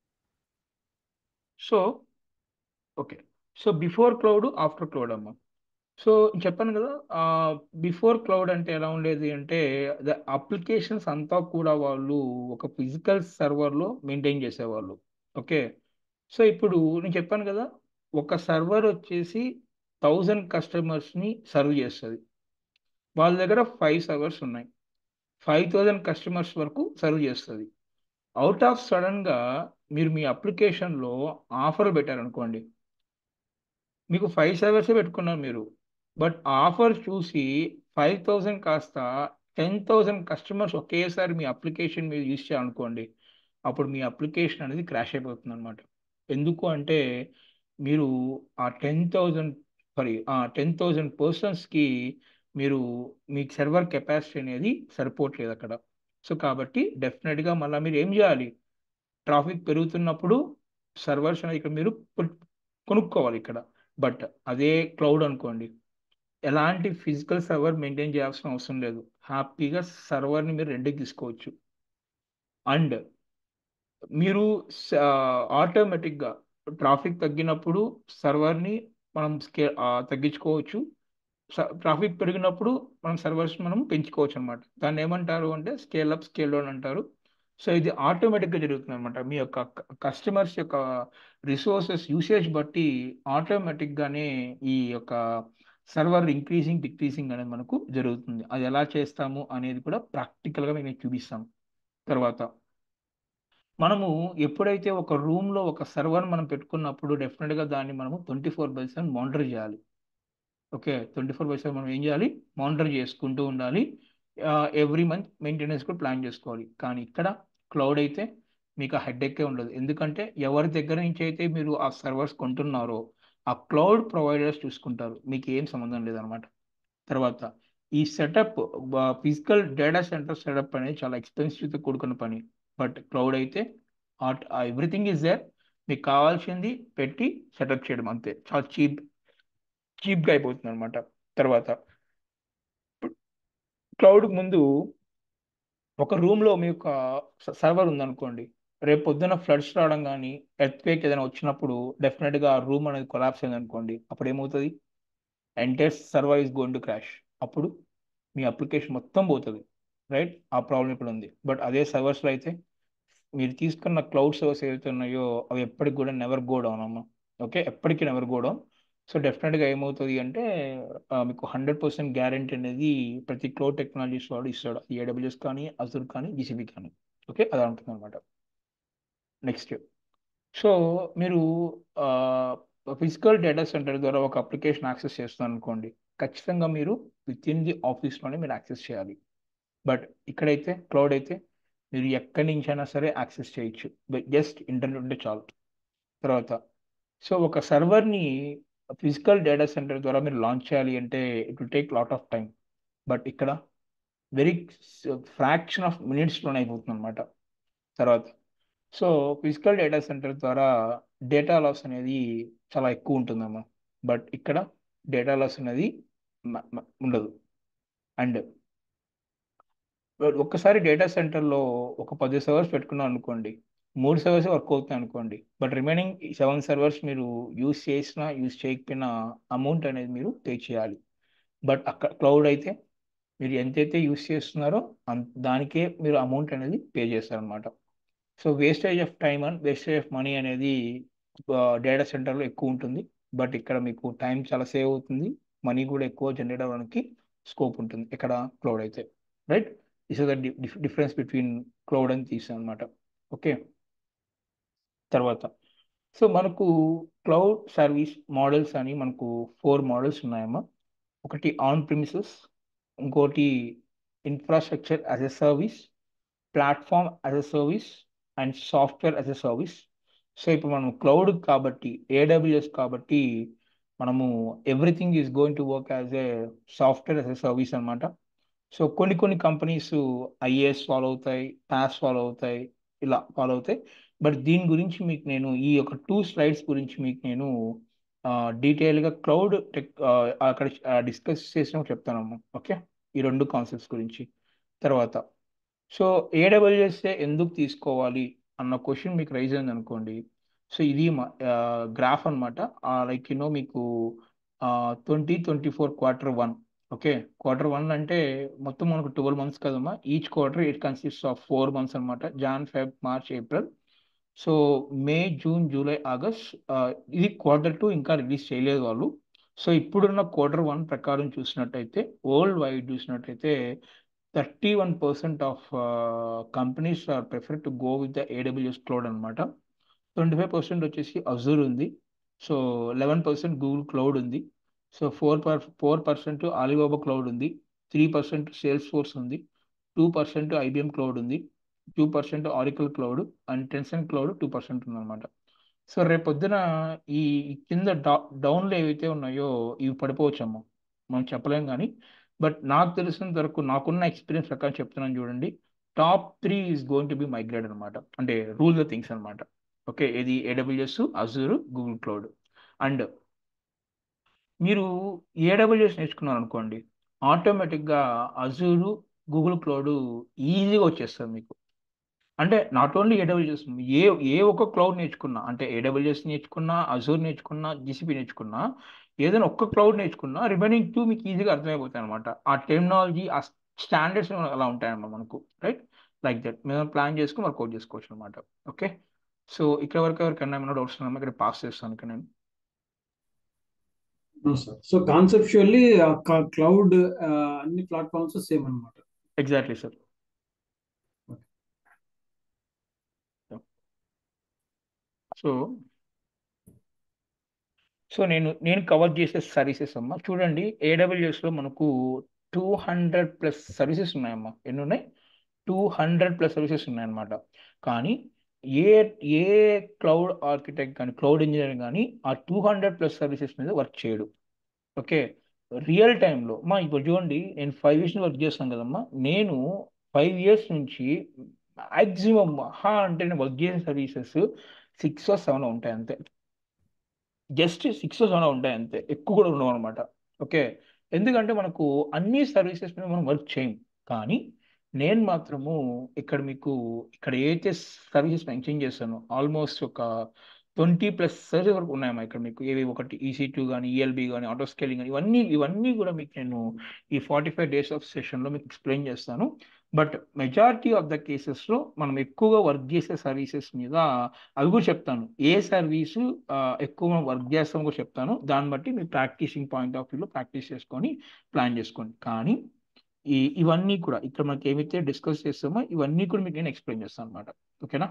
so okay so before cloud after cloud అమ్మా సో చెప్పాను కదా బిఫోర్ క్లౌడ్ అంటే ఎలా ఉండేది అంటే ద అప్లికేషన్స్ అంతా కూడా వాళ్ళు ఒక ఫిజికల్ సర్వర్లో మెయింటైన్ చేసేవాళ్ళు ఓకే సో ఇప్పుడు నేను చెప్పాను కదా ఒక సర్వర్ వచ్చేసి థౌజండ్ కస్టమర్స్ని సర్వ్ చేస్తుంది వాళ్ళ దగ్గర ఫైవ్ సర్వర్స్ ఉన్నాయి ఫైవ్ థౌజండ్ కస్టమర్స్ వరకు సర్వ్ చేస్తుంది అవుట్ ఆఫ్ సడన్గా మీరు మీ అప్లికేషన్లో ఆఫర్ పెట్టారనుకోండి మీకు ఫైవ్ సర్వర్స్ పెట్టుకున్నారు మీరు బట్ ఆఫర్ చూసి ఫైవ్ థౌజండ్ కాస్త టెన్ థౌజండ్ కస్టమర్స్ ఒకేసారి మీ అప్లికేషన్ మీద యూజ్ చేయాలనుకోండి అప్పుడు మీ అప్లికేషన్ అనేది క్రాష్ అయిపోతుంది అనమాట ఎందుకు అంటే మీరు ఆ టెన్ థౌజండ్ సారీ ఆ టెన్ థౌజండ్ పర్సన్స్కి మీరు మీ సర్వర్ కెపాసిటీ అనేది సరిపోవట్లేదు అక్కడ సో కాబట్టి డెఫినెట్గా మళ్ళీ మీరు ఏం చేయాలి ట్రాఫిక్ పెరుగుతున్నప్పుడు సర్వర్స్ అనేది ఇక్కడ మీరు కొను- కొనుక్కోవాలి ఇక్కడ బట్ అదే క్లౌడ్ అనుకోండి ఎలాంటి ఫిజికల్ సర్వర్ మెయింటైన్ చేయాల్సిన అవసరం లేదు హ్యాపీగా సర్వర్ని మీరు రెండుకి తీసుకోవచ్చు అండ్ మీరు ఆటోమేటిక్గా ట్రాఫిక్ తగ్గినప్పుడు సర్వర్ని మనం స్కే ఆ, తగ్గించుకోవచ్చు ట్రాఫిక్ పెరిగినప్పుడు మనం సర్వర్స్ మనం పెంచుకోవచ్చు అనమాట దాన్ని ఏమంటారు అంటే స్కేల్ అప్ స్కేల్ డౌన్ అంటారు సో ఇది ఆటోమేటిక్గా జరుగుతుంది అనమాట మీ యొక్క కస్టమర్స్ యొక్క రిసోర్సెస్ యూసేజ్ బట్టి ఆటోమేటిక్గానే ఈ యొక్క సర్వర్ ఇంక్రీజింగ్ డిక్రీజింగ్ అనేది మనకు జరుగుతుంది అది ఎలా చేస్తాము అనేది కూడా ప్రాక్టికల్గా మేము చూపిస్తాం తర్వాత మనము ఎప్పుడైతే ఒక రూమ్లో ఒక సర్వర్ మనం పెట్టుకున్నప్పుడు డెఫినెట్గా దాన్ని మనము twenty four by seven monitor చేయాలి okay twenty four by seven మనం ఏం చేయాలి మానిటర్ చేసుకుంటూ ఉండాలి ఎవ్రీ మంత్ మెయింటెనెన్స్ కూడా ప్లాన్ చేసుకోవాలి కానీ ఇక్కడ క్లౌడ్ అయితే మీకు ఆ హెడ్ఏకే ఉండదు ఎందుకంటే ఎవరి దగ్గర నుంచి అయితే మీరు ఆ సర్వర్స్ కొంటున్నారో ఆ క్లౌడ్ ప్రొవైడర్స్ చూసుకుంటారు మీకు ఏం సంబంధం లేదనమాట తర్వాత ఈ setup physical data center setup అనేది చాలా ఎక్స్పెన్సివ్తో కూడుకున్న పని బట్ క్లౌడ్ అయితే ఎవ్రీథింగ్ ఈజ్ దేర్ మీకు కావాల్సింది పెట్టి సెటప్ చేయడం అంతే చాలా చీప్ చీప్గా అయిపోతుంది అనమాట తర్వాత క్లౌడ్ ముందు ఒక రూమ్లో మీ యొక్క సర్వర్ ఉందనుకోండి రేపు పొద్దున ఫ్లడ్స్ రావడం కానీ ఎర్త్క్వేక్ ఏదైనా వచ్చినప్పుడు డెఫినెట్గా ఆ రూమ్ అనేది కొలాప్స్ అయింది అనుకోండి అప్పుడు ఏమవుతుంది entire server is going to crash అప్పుడు మీ అప్లికేషన్ మొత్తం పోతుంది రైట్ ఆ ప్రాబ్లం ఇప్పుడు ఉంది బట్ అదే సర్వర్స్లో అయితే మీరు తీసుకున్న క్లౌడ్ సర్వర్స్ ఏవైతే ఉన్నాయో అవి ఎప్పటికి కూడా నెవర్ గో డౌన్ అమ్మ ఓకే ఎప్పటికీ నెవర్ గో డౌన్ సో డెఫినెట్గా ఏమవుతుంది అంటే ఆ, మీకు హండ్రెడ్ పర్సెంట్ గ్యారంటీ అనేది ప్రతి క్లౌడ్ టెక్నాలజీస్ వాడు ఇస్తాడు ఏడబ్ల్యూఎస్ కానీ అజూర్ కానీ జీసీబీ కానీ ఓకే అలా ఉంటుంది అనమాట నెక్స్ట్ సో మీరు ఫిజికల్ డేటా సెంటర్ ద్వారా ఒక అప్లికేషన్ యాక్సెస్ చేస్తున్నారు అనుకోండి ఖచ్చితంగా మీరు విత్ ఇన్ ది ఆఫీస్లోనే మీరు యాక్సెస్ చేయాలి బట్ ఇక్కడైతే క్లౌడ్ అయితే మీరు ఎక్కడి నుంచైనా సరే యాక్సెస్ చేయొచ్చు జస్ట్ ఇంటర్నెట్ ఉంటే చాలు తర్వాత సో ఒక సర్వర్ని ఫిజికల్ డేటా సెంటర్ ద్వారా మీరు లాంచ్ చేయాలి అంటే it will take lot of time but ఇక్కడ వెరీ ఫ్రాక్షన్ ఆఫ్ మినిట్స్లోనే అయిపోతుంది అనమాట తర్వాత సో ఫిజికల్ డేటా సెంటర్ ద్వారా డేటా లాస్ అనేది చాలా ఎక్కువ ఉంటుందమ్మా బట్ ఇక్కడ డేటా లాస్ అనేది మ- మ- ఉండదు అండ్ ఒక్కసారి డేటా సెంటర్లో ఒక పది సర్వర్స్ పెట్టుకున్నాం అనుకోండి మూడు సర్వర్స్ వర్క్ అవుతున్నాయి అనుకోండి బట్ రిమైనింగ్ సెవెన్ సర్వర్స్ మీరు యూజ్ చేసినా యూజ్ చేయకపోయినా అమౌంట్ అనేది మీరు పే చేయాలి బట్ అక్కడ క్లౌడ్ అయితే మీరు ఎంతైతే యూజ్ చేస్తున్నారో అంత దానికే మీరు అమౌంట్ అనేది పే చేస్తారనమాట so wastage of time and wastage of money అనేది డేటా సెంటర్లో ఎక్కువ ఉంటుంది బట్ ఇక్కడ మీకు టైం చాలా సేవ్ అవుతుంది మనీ కూడా ఎక్కువ జనరేట్ అవ్వడానికి స్కోప్ ఉంటుంది ఇక్కడ క్లౌడ్ అయితే right this is the difference between cloud and these అనమాట ఓకే తర్వాత సో మనకు క్లౌడ్ సర్వీస్ మోడల్స్ అని మనకు ఫోర్ మోడల్స్ ఉన్నాయమ్మా ఒకటి ఆన్ ప్రిమిసెస్ ఇంకోటి infrastructure as a service platform as a service and software as a service so ఇప్పుడు మనం క్లౌడ్ కాబట్టి ఏడబ్ల్యూఎస్ కాబట్టి మనము everything is going to work as a software as a service అనమాట so కొన్ని కొన్ని కంపెనీస్ ఐఏఎస్ ఫాలో అవుతాయి PaaS follow అవుతాయి ఇలా ఫాలో అవుతాయి బట్ దీని గురించి మీకు నేను ఈ యొక్క టూ స్లైడ్స్ గురించి మీకు నేను డీటెయిల్గా క్లౌడ్ టెక్ అక్కడ డిస్కస్ చేసినప్పుడు చెప్తానమ్మా ఓకే ఈ రెండు కాన్సెప్ట్స్ గురించి తర్వాత సో ఏడబ్ల్యూఎస్ ఎందుకు తీసుకోవాలి అన్న క్వశ్చన్ మీకు రైజ్ అయింది అనుకోండి సో ఇది గ్రాఫ్ అనమాట లైక్ యూనో మీకు twenty twenty four quarter one okay quarter one అంటే మొత్తం మనకు ట్వెల్వ్ మంత్స్ కదమ్మా each quarter it consist of four months అనమాట Jan Feb March April so May June July August ఇది క్వార్టర్ టూ ఇంకా release చేయలేదు వాళ్ళు సో ఇప్పుడున్న క్వార్టర్ వన్ ప్రకారం చూసినట్టయితే వరల్డ్ వైడ్ చూసినట్టయితే thirty one percent of companies are prefer to go with the AWS cloud అనమాట ట్వంటీ ఫైవ్ పర్సెంట్ వచ్చేసి అజూర్ ఉంది so eleven percent Google cloud ఉంది so four per four percent Alibaba cloud ఉంది three percent Salesforce ఉంది two percent IBM cloud ఉంది two percent Oracle cloud and Tencent cloud two percent ఉందన్నమాట so రేపు పొద్దున ఈ కింద డౌ డౌన్లో ఏవైతే ఉన్నాయో ఇవి పడిపోవచ్చమ్మా మనం చెప్పలేం కానీ బట్ నాకు తెలిసినంత వరకు నాకున్న ఎక్స్పీరియన్స్ ప్రకారం చెప్తున్నాను చూడండి top three is going to be migrate అనమాట అంటే రూల్ ద థింగ్స్ అనమాట ఓకే ఇది AWS Azure Google cloud and మీరు ఏడబ్ల్యూఎస్ నేర్చుకున్నారు అనుకోండి ఆటోమేటిక్గా అజూరు గూగుల్ క్లౌడ్ ఈజీగా వచ్చేస్తుంది మీకు అంటే నాట్ ఓన్లీ ఏడబ్ల్యూఎస్ ఏ ఏ ఒక్క క్లౌడ్ నేర్చుకున్నా అంటే ఏడబ్ల్యూఎస్ నేర్చుకున్నా అజూర్ నేర్చుకున్నా జీసీపీ నేర్చుకున్నా ఏదైనా ఒక్క క్లౌడ్ నేర్చుకున్నా రిమైనింగ్ టూ మీకు ఈజీగా అర్థమైపోతాయి అనమాట ఆ టెక్నాలజీ ఆ స్టాండర్డ్స్ అలా ఉంటాయన్నమాట మనకు రైట్ లైక్ దట్ మేము ప్లాన్ చేసుకుని వర్కౌట్ చేసుకోవచ్చు అనమాట ఓకే సో ఇక్కడ వరకు ఎవరికైనా ఏమైనా డౌట్స్ ఉన్నా ఇక్కడ పాస్ చేస్తాను ఇక్కడ నేను సార్ సో కాన్సెప్చువల్లీ క్లౌడ్ అన్ని ప్లాట్ఫామ్స్ సేమ్ అనమాట ఎగ్జాక్ట్లీ సార్ సో సో నేను నేను కవర్ చేసే సర్వీసెస్ అమ్మా చూడండి ఏడబ్ల్యూఎస్లో మనకు టూ హండ్రెడ్ ప్లస్ సర్వీసెస్ ఉన్నాయమ్మా ఎన్ని ఉన్నాయి టూ హండ్రెడ్ ప్లస్ సర్వీసెస్ ఉన్నాయన్నమాట కానీ ఏ ఏ క్లౌడ్ ఆర్కిటెక్ట్ కానీ క్లౌడ్ ఇంజనీర్ కానీ ఆ టూ హండ్రెడ్ ప్లస్ సర్వీసెస్ మీద వర్క్ చేయడు ఓకే రియల్ టైంలో మా ఇప్పుడు చూడండి నేను ఫైవ్ ఇయర్స్ వర్క్ చేస్తాను కదమ్మా నేను ఫైవ్ ఇయర్స్ నుంచి మ్యాక్సిమం మహా అంటే నేను వర్క్ చేసిన సర్వీసెస్ సిక్స్ సెవెన్ ఉంటాయి అంతే జస్ట్ సిక్స్ సెవెన్ ఉంటాయి అంతే ఎక్కువ కూడా ఉండవు అనమాట ఓకే ఎందుకంటే మనకు అన్ని సర్వీసెస్ మీద మనం వర్క్ చేయం కానీ నేను మాత్రము ఇక్కడ మీకు ఇక్కడ ఏదైతే సర్వీసెస్ మెన్షన్ చేస్తానో ఆల్మోస్ట్ ఒక ట్వంటీ ప్లస్ సర్వీసెస్ వరకు ఉన్నాయమ్మా ఇక్కడ మీకు ఏవి ఒకటి ఈసీ టూ కానీ ఈఎల్బి కానీ ఆటో స్కేలింగ్ కానీ ఇవన్నీ ఇవన్నీ కూడా మీకు నేను ఈ ఫార్టీ ఫైవ్ డేస్ ఆఫ్ సెషన్లో మీకు ఎక్స్ప్లెయిన్ చేస్తాను బట్ మెజారిటీ ఆఫ్ ద కేసెస్లో మనం ఎక్కువగా వర్క్ చేసే సర్వీసెస్ మీద అవి కూడా చెప్తాను ఏ సర్వీసు ఎక్కువ మనం వర్క్ చేస్తామో కూడా చెప్తాను దాన్ని బట్టి మీ ప్రాక్టీసింగ్ పాయింట్ ఆఫ్ వ్యూలో ప్రాక్టీస్ చేసుకొని ప్లాన్ చేసుకోండి కానీ ఈ ఇవన్నీ కూడా ఇక్కడ మనకి ఏమైతే డిస్కస్ చేస్తామో ఇవన్నీ కూడా మీకు నేను ఎక్స్ప్లెయిన్ చేస్తాను అనమాట ఓకేనా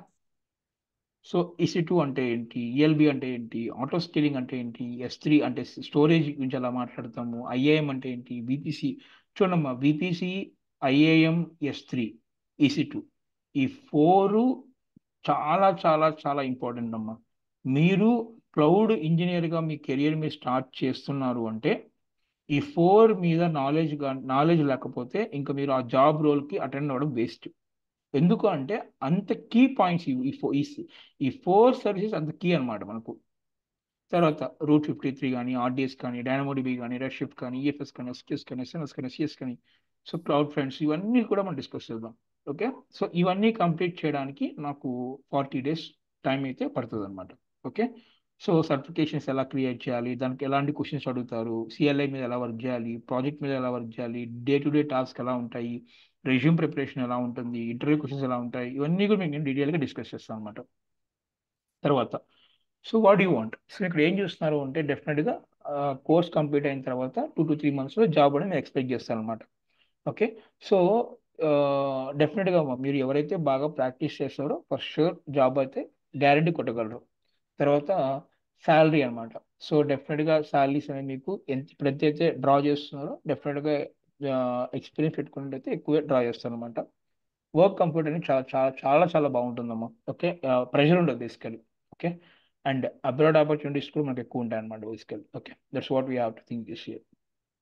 సో ఈసీ టూ అంటే ఏంటి ఈఎల్బి అంటే ఏంటి ఆటో స్కేలింగ్ అంటే ఏంటి ఎస్ త్రీ అంటే స్టోరేజ్ గురించి అలా మాట్లాడతాము ఐఏఎం అంటే ఏంటి బీపీసీ చూడమ్మా VPC IAM S three EC two ఈ ఫోరు చాలా చాలా చాలా ఇంపార్టెంట్ అమ్మా మీరు క్లౌడ్ ఇంజనీర్గా మీ కెరియర్ మీరు స్టార్ట్ చేస్తున్నారు అంటే ఈ ఫోర్ మీద నాలెడ్జ్ నాలెడ్జ్ లేకపోతే ఇంకా మీరు ఆ జాబ్ రోల్కి అటెండ్ అవ్వడం వేస్ట్ ఎందుకు అంటే అంత కీ పాయింట్స్ ఈ ఫో ఈ ఫోర్ సర్వీసెస్ అంత కీ అనమాట మనకు తర్వాత రూట్ ఫిఫ్టీ త్రీ కానీ ఆర్డిఎస్ కానీ డైనమోడిబీ కానీ రెడ్ షిఫ్ట్ కానీ ఈఎఫ్ఎస్ కానీ ఎస్టీఎస్ కానీ ఎస్ఎన్ఎస్ కానీ సిఎస్ కానీ సో క్లౌడ్ ఫ్రెండ్స్ ఇవన్నీ కూడా మనం డిస్కస్ చేద్దాం ఓకే సో ఇవన్నీ కంప్లీట్ చేయడానికి నాకు ఫార్టీ డేస్ టైం అయితే పడుతుంది అనమాట ఓకే సో సర్టిఫికేషన్స్ ఎలా క్రియేట్ చేయాలి దానికి ఎలాంటి క్వశ్చన్స్ అడుగుతారు సిఎల్ఐ మీద ఎలా వర్క్ చేయాలి ప్రాజెక్ట్ మీద ఎలా వర్క్ చేయాలి డే టు డే టాస్క్ ఎలా ఉంటాయి రెజ్యూమ్ ప్రిపరేషన్ ఎలా ఉంటుంది ఇంటర్వ్యూ క్వశ్చన్స్ ఎలా ఉంటాయి ఇవన్నీ కూడా మీకు నేను డీటెయిల్గా డిస్కస్ చేస్తాను అనమాట తర్వాత so what you want so ఇక్కడ ఏం చూస్తున్నారు అంటే డెఫినెట్గా కోర్స్ కంప్లీట్ అయిన తర్వాత టూ టు త్రీ మంత్స్లో జాబ్ అనేది నేను ఎక్స్పెక్ట్ చేస్తాను అనమాట ఓకే సో డెఫినెట్గా మీరు ఎవరైతే బాగా ప్రాక్టీస్ చేస్తారో ఫర్ షూర్ జాబ్ అయితే గ్యారంటీ కొట్టగలరు తర్వాత శాలరీ అనమాట సో డెఫినెట్గా శాలరీస్ అనేవి మీకు ఎంత ఇప్పుడైతే అయితే డ్రా చేస్తున్నారో డెఫినెట్గా ఎక్స్పీరియన్స్ పెట్టుకున్నట్టయితే ఎక్కువ డ్రా చేస్తాను అనమాట వర్క్ కంఫర్ట్ అనేది చాలా చాలా చాలా చాలా బాగుంటుందమ్మా ఓకే ప్రెషర్ ఉండదు basically okay and abroad opportunities కూడా మనకు ఎక్కువ ఉంటాయి అనమాట basically okay that's what we have to think this year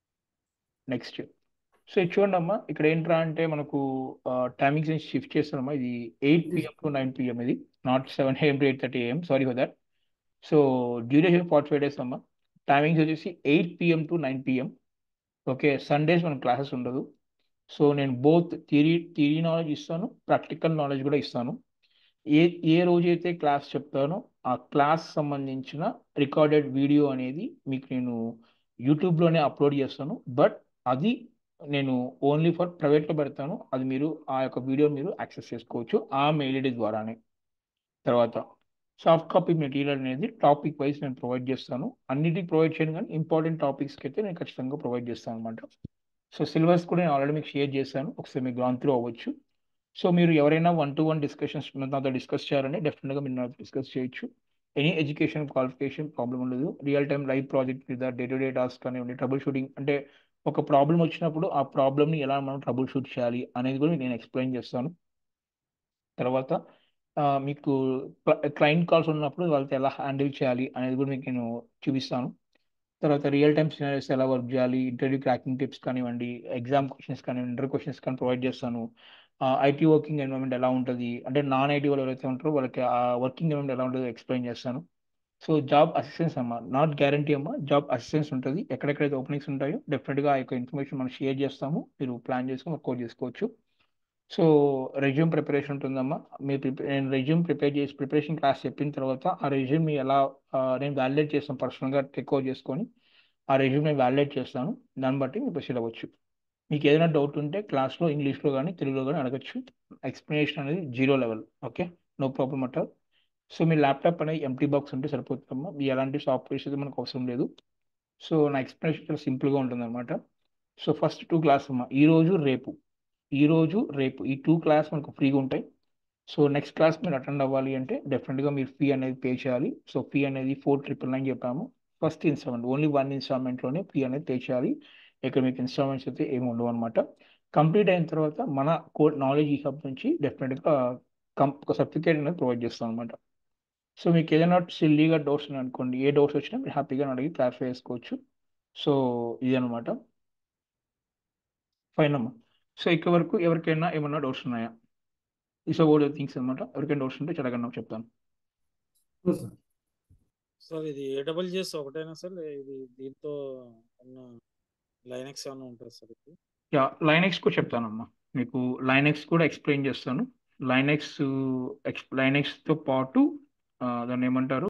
next so ఇది చూడండి అమ్మా ఇక్కడ ఏంట్రా అంటే మనకు టైమింగ్స్ షిఫ్ట్ చేస్తామమ్మా ఇది eight PM to nine PM ఇది not seven AM to eight thirty AM sorry for that so duration forty five days అమ్మా టైమింగ్స్ వచ్చేసి eight PM to nine PM okay Sundays మనకు క్లాసెస్ ఉండదు so నేను both theory theory knowledge ఇస్తాను practical knowledge కూడా ఇస్తాను ఏ ఏ రోజైతే class చెప్తానో ఆ క్లాస్ సంబంధించిన రికార్డెడ్ వీడియో అనేది మీకు నేను యూట్యూబ్లోనే అప్లోడ్ చేస్తాను బట్ అది నేను ఓన్లీ ఫర్ ప్రైవేట్లో పెడతాను అది మీరు ఆ యొక్క వీడియో మీరు యాక్సెస్ చేసుకోవచ్చు ఆ మెయిల్ ఐడి ద్వారానే తర్వాత సాఫ్ట్ కాపీ మెటీరియల్ అనేది టాపిక్ వైజ్ నేను ప్రొవైడ్ చేస్తాను అన్నిటికి ప్రొవైడ్ చేయను కానీ ఇంపార్టెంట్ టాపిక్స్కి అయితే నేను ఖచ్చితంగా ప్రొవైడ్ చేస్తాను అనమాట సో సిలబస్ కూడా నేను ఆల్రెడీ మీకు షేర్ చేశాను ఒకసారి మీకు గ్రాన్ త్రూ అవ్వచ్చు సో మీరు ఎవరైనా వన్ టు వన్ డిస్కషన్స్ నాతో డిస్కస్ చేయాలని డెఫినెట్గా మీరు నాతో డిస్కస్ చేయొచ్చు ఎనీ ఎడ్యుకేషన్ క్వాలిఫికేషన్ ప్రాబ్లం ఉండదు రియల్ టైం లైవ్ ప్రాజెక్ట్ మీద డే టు డే టాస్క్ కానివ్వండి ట్రబుల్ షూటింగ్ అంటే ఒక ప్రాబ్లం వచ్చినప్పుడు ఆ ప్రాబ్లమ్ని ఎలా మనం ట్రబుల్ షూట్ చేయాలి అనేది కూడా నేను ఎక్స్ప్లెయిన్ చేస్తాను తర్వాత మీకు క్లయింట్ కాల్స్ ఉన్నప్పుడు వాళ్ళతో ఎలా హ్యాండిల్ చేయాలి అనేది కూడా మీకు నేను చూపిస్తాను తర్వాత రియల్ టైమ్ సినారీస్ ఎలా వర్క్ చేయాలి ఇంటర్వ్యూ క్రాకింగ్ టిప్స్ కానివ్వండి ఎగ్జామ్ క్వశ్చన్స్ కానివ్వండి ఇంటర్వ్యూ క్వశ్చన్స్ కానీ ప్రొవైడ్ చేస్తాను ఐటీ వర్కింగ్ ఎన్వైరన్మెంట్ ఎలా ఉంటుంది అంటే నాన్ ఐటీ వాళ్ళు ఎవరైతే ఉంటారో వాళ్ళకి ఆ వర్కింగ్ ఎన్వైరన్మెంట్ ఎలా ఉంటుందో ఎక్స్ప్లెయిన్ చేస్తాను సో జాబ్ అసిస్టెన్స్ అమ్మ నాట్ గ్యారంటీ అమ్మ జాబ్ అసిస్టెన్స్ ఉంటుంది ఎక్కడెక్కడైతే ఓపెనింగ్స్ ఉంటాయో డెఫినెట్గా ఆ యొక్క ఇన్ఫర్మేషన్ మనం షేర్ చేస్తాము మీరు ప్లాన్ చేసుకొని వర్కౌట్ చేసుకోవచ్చు సో రెజ్యూమ్ ప్రిపరేషన్ ఉంటుందమ్మా మీరు ప్రిపే నేను రెజ్యూమ్ ప్రిపేర్ చేసి ప్రిపరేషన్ క్లాస్ చెప్పిన తర్వాత ఆ రెజ్యూమ్ మీ ఎలా నేను వ్యాలిడేట్ చేస్తాను పర్సనల్గా టేక్ ఓవర్ చేసుకొని ఆ రెజ్యూమ్ నేను వ్యాలిడేట్ చేస్తాను దాన్ని బట్టి మీరు ప్రొసీడ్ అవ్వచ్చు మీకు ఏదైనా డౌట్ ఉంటే క్లాస్లో ఇంగ్లీష్లో కానీ తెలుగులో కానీ అడగచ్చు ఎక్స్ప్లెనేషన్ అనేది zero level okay no problem at all so మీ ల్యాప్టాప్ అనేది ఎంటీ బాక్స్ ఉంటే సరిపోతుందమ్మా మీ ఎలాంటి సాఫ్ట్వేర్స్ అయితే మనకు అవసరం లేదు సో నా ఎక్స్ప్లెనేషన్ చాలా సింపుల్గా ఉంటుంది అనమాట సో ఫస్ట్ టూ క్లాస్ అమ్మా ఈరోజు రేపు ఈరోజు రేపు ఈ టూ క్లాస్ మనకు ఫ్రీగా ఉంటాయి సో నెక్స్ట్ క్లాస్ మీరు అటెండ్ అవ్వాలి అంటే డెఫినెట్గా మీరు ఫీ అనేది పే చేయాలి సో ఫీ అనేది ఫోర్ ట్రిపుల్ నైన్ చెప్పాము ఫస్ట్ ఇన్స్టాల్మెంట్ ఓన్లీ వన్ ఇన్స్టాల్మెంట్లోనే ఫీ అనేది పే చేయాలి ఇక్కడ మీకు ఇన్స్టాల్మెంట్స్ అయితే ఏమి ఉండవు అనమాట కంప్లీట్ అయిన తర్వాత మన కోడ్ నాలెడ్జ్ ఈ హబ్ నుంచి డెఫినెట్గా కం ఒక సర్టిఫికేట్ అనేది ప్రొవైడ్ చేస్తాం అనమాట సో మీకు ఏదైనా సిల్లీగా డౌట్స్ ఉన్నాయి అనుకోండి ఏ డౌట్స్ వచ్చినా మీరు హ్యాపీగా అడిగి క్లారిఫై చేసుకోవచ్చు సో ఇది అనమాట ఫైన్ అమ్మా సో ఇక్కడ వరకు ఎవరికైనా ఏమన్నా డౌట్స్ ఉన్నాయా ఇస్ అబౌట్ థింగ్స్ అనమాట ఎవరికైనా డౌట్స్ ఉంటే చదవగలను చెప్తాను సార్ సార్ ఇది ఏడబ్ల్యూజిఎస్ ఒకటేనా సార్ ఇది దీంతో ఉన్న లైనక్స్ ఏమైనా ఉంటుంది సార్ ఇది యా లైనెక్స్ కూడా చెప్తానమ్మా మీకు లైనెక్స్ కూడా ఎక్స్ప్లెయిన్ చేస్తాను లైనెక్స్ ఎక్స్ లైనెక్స్తో పాటు దాన్ని ఏమంటారు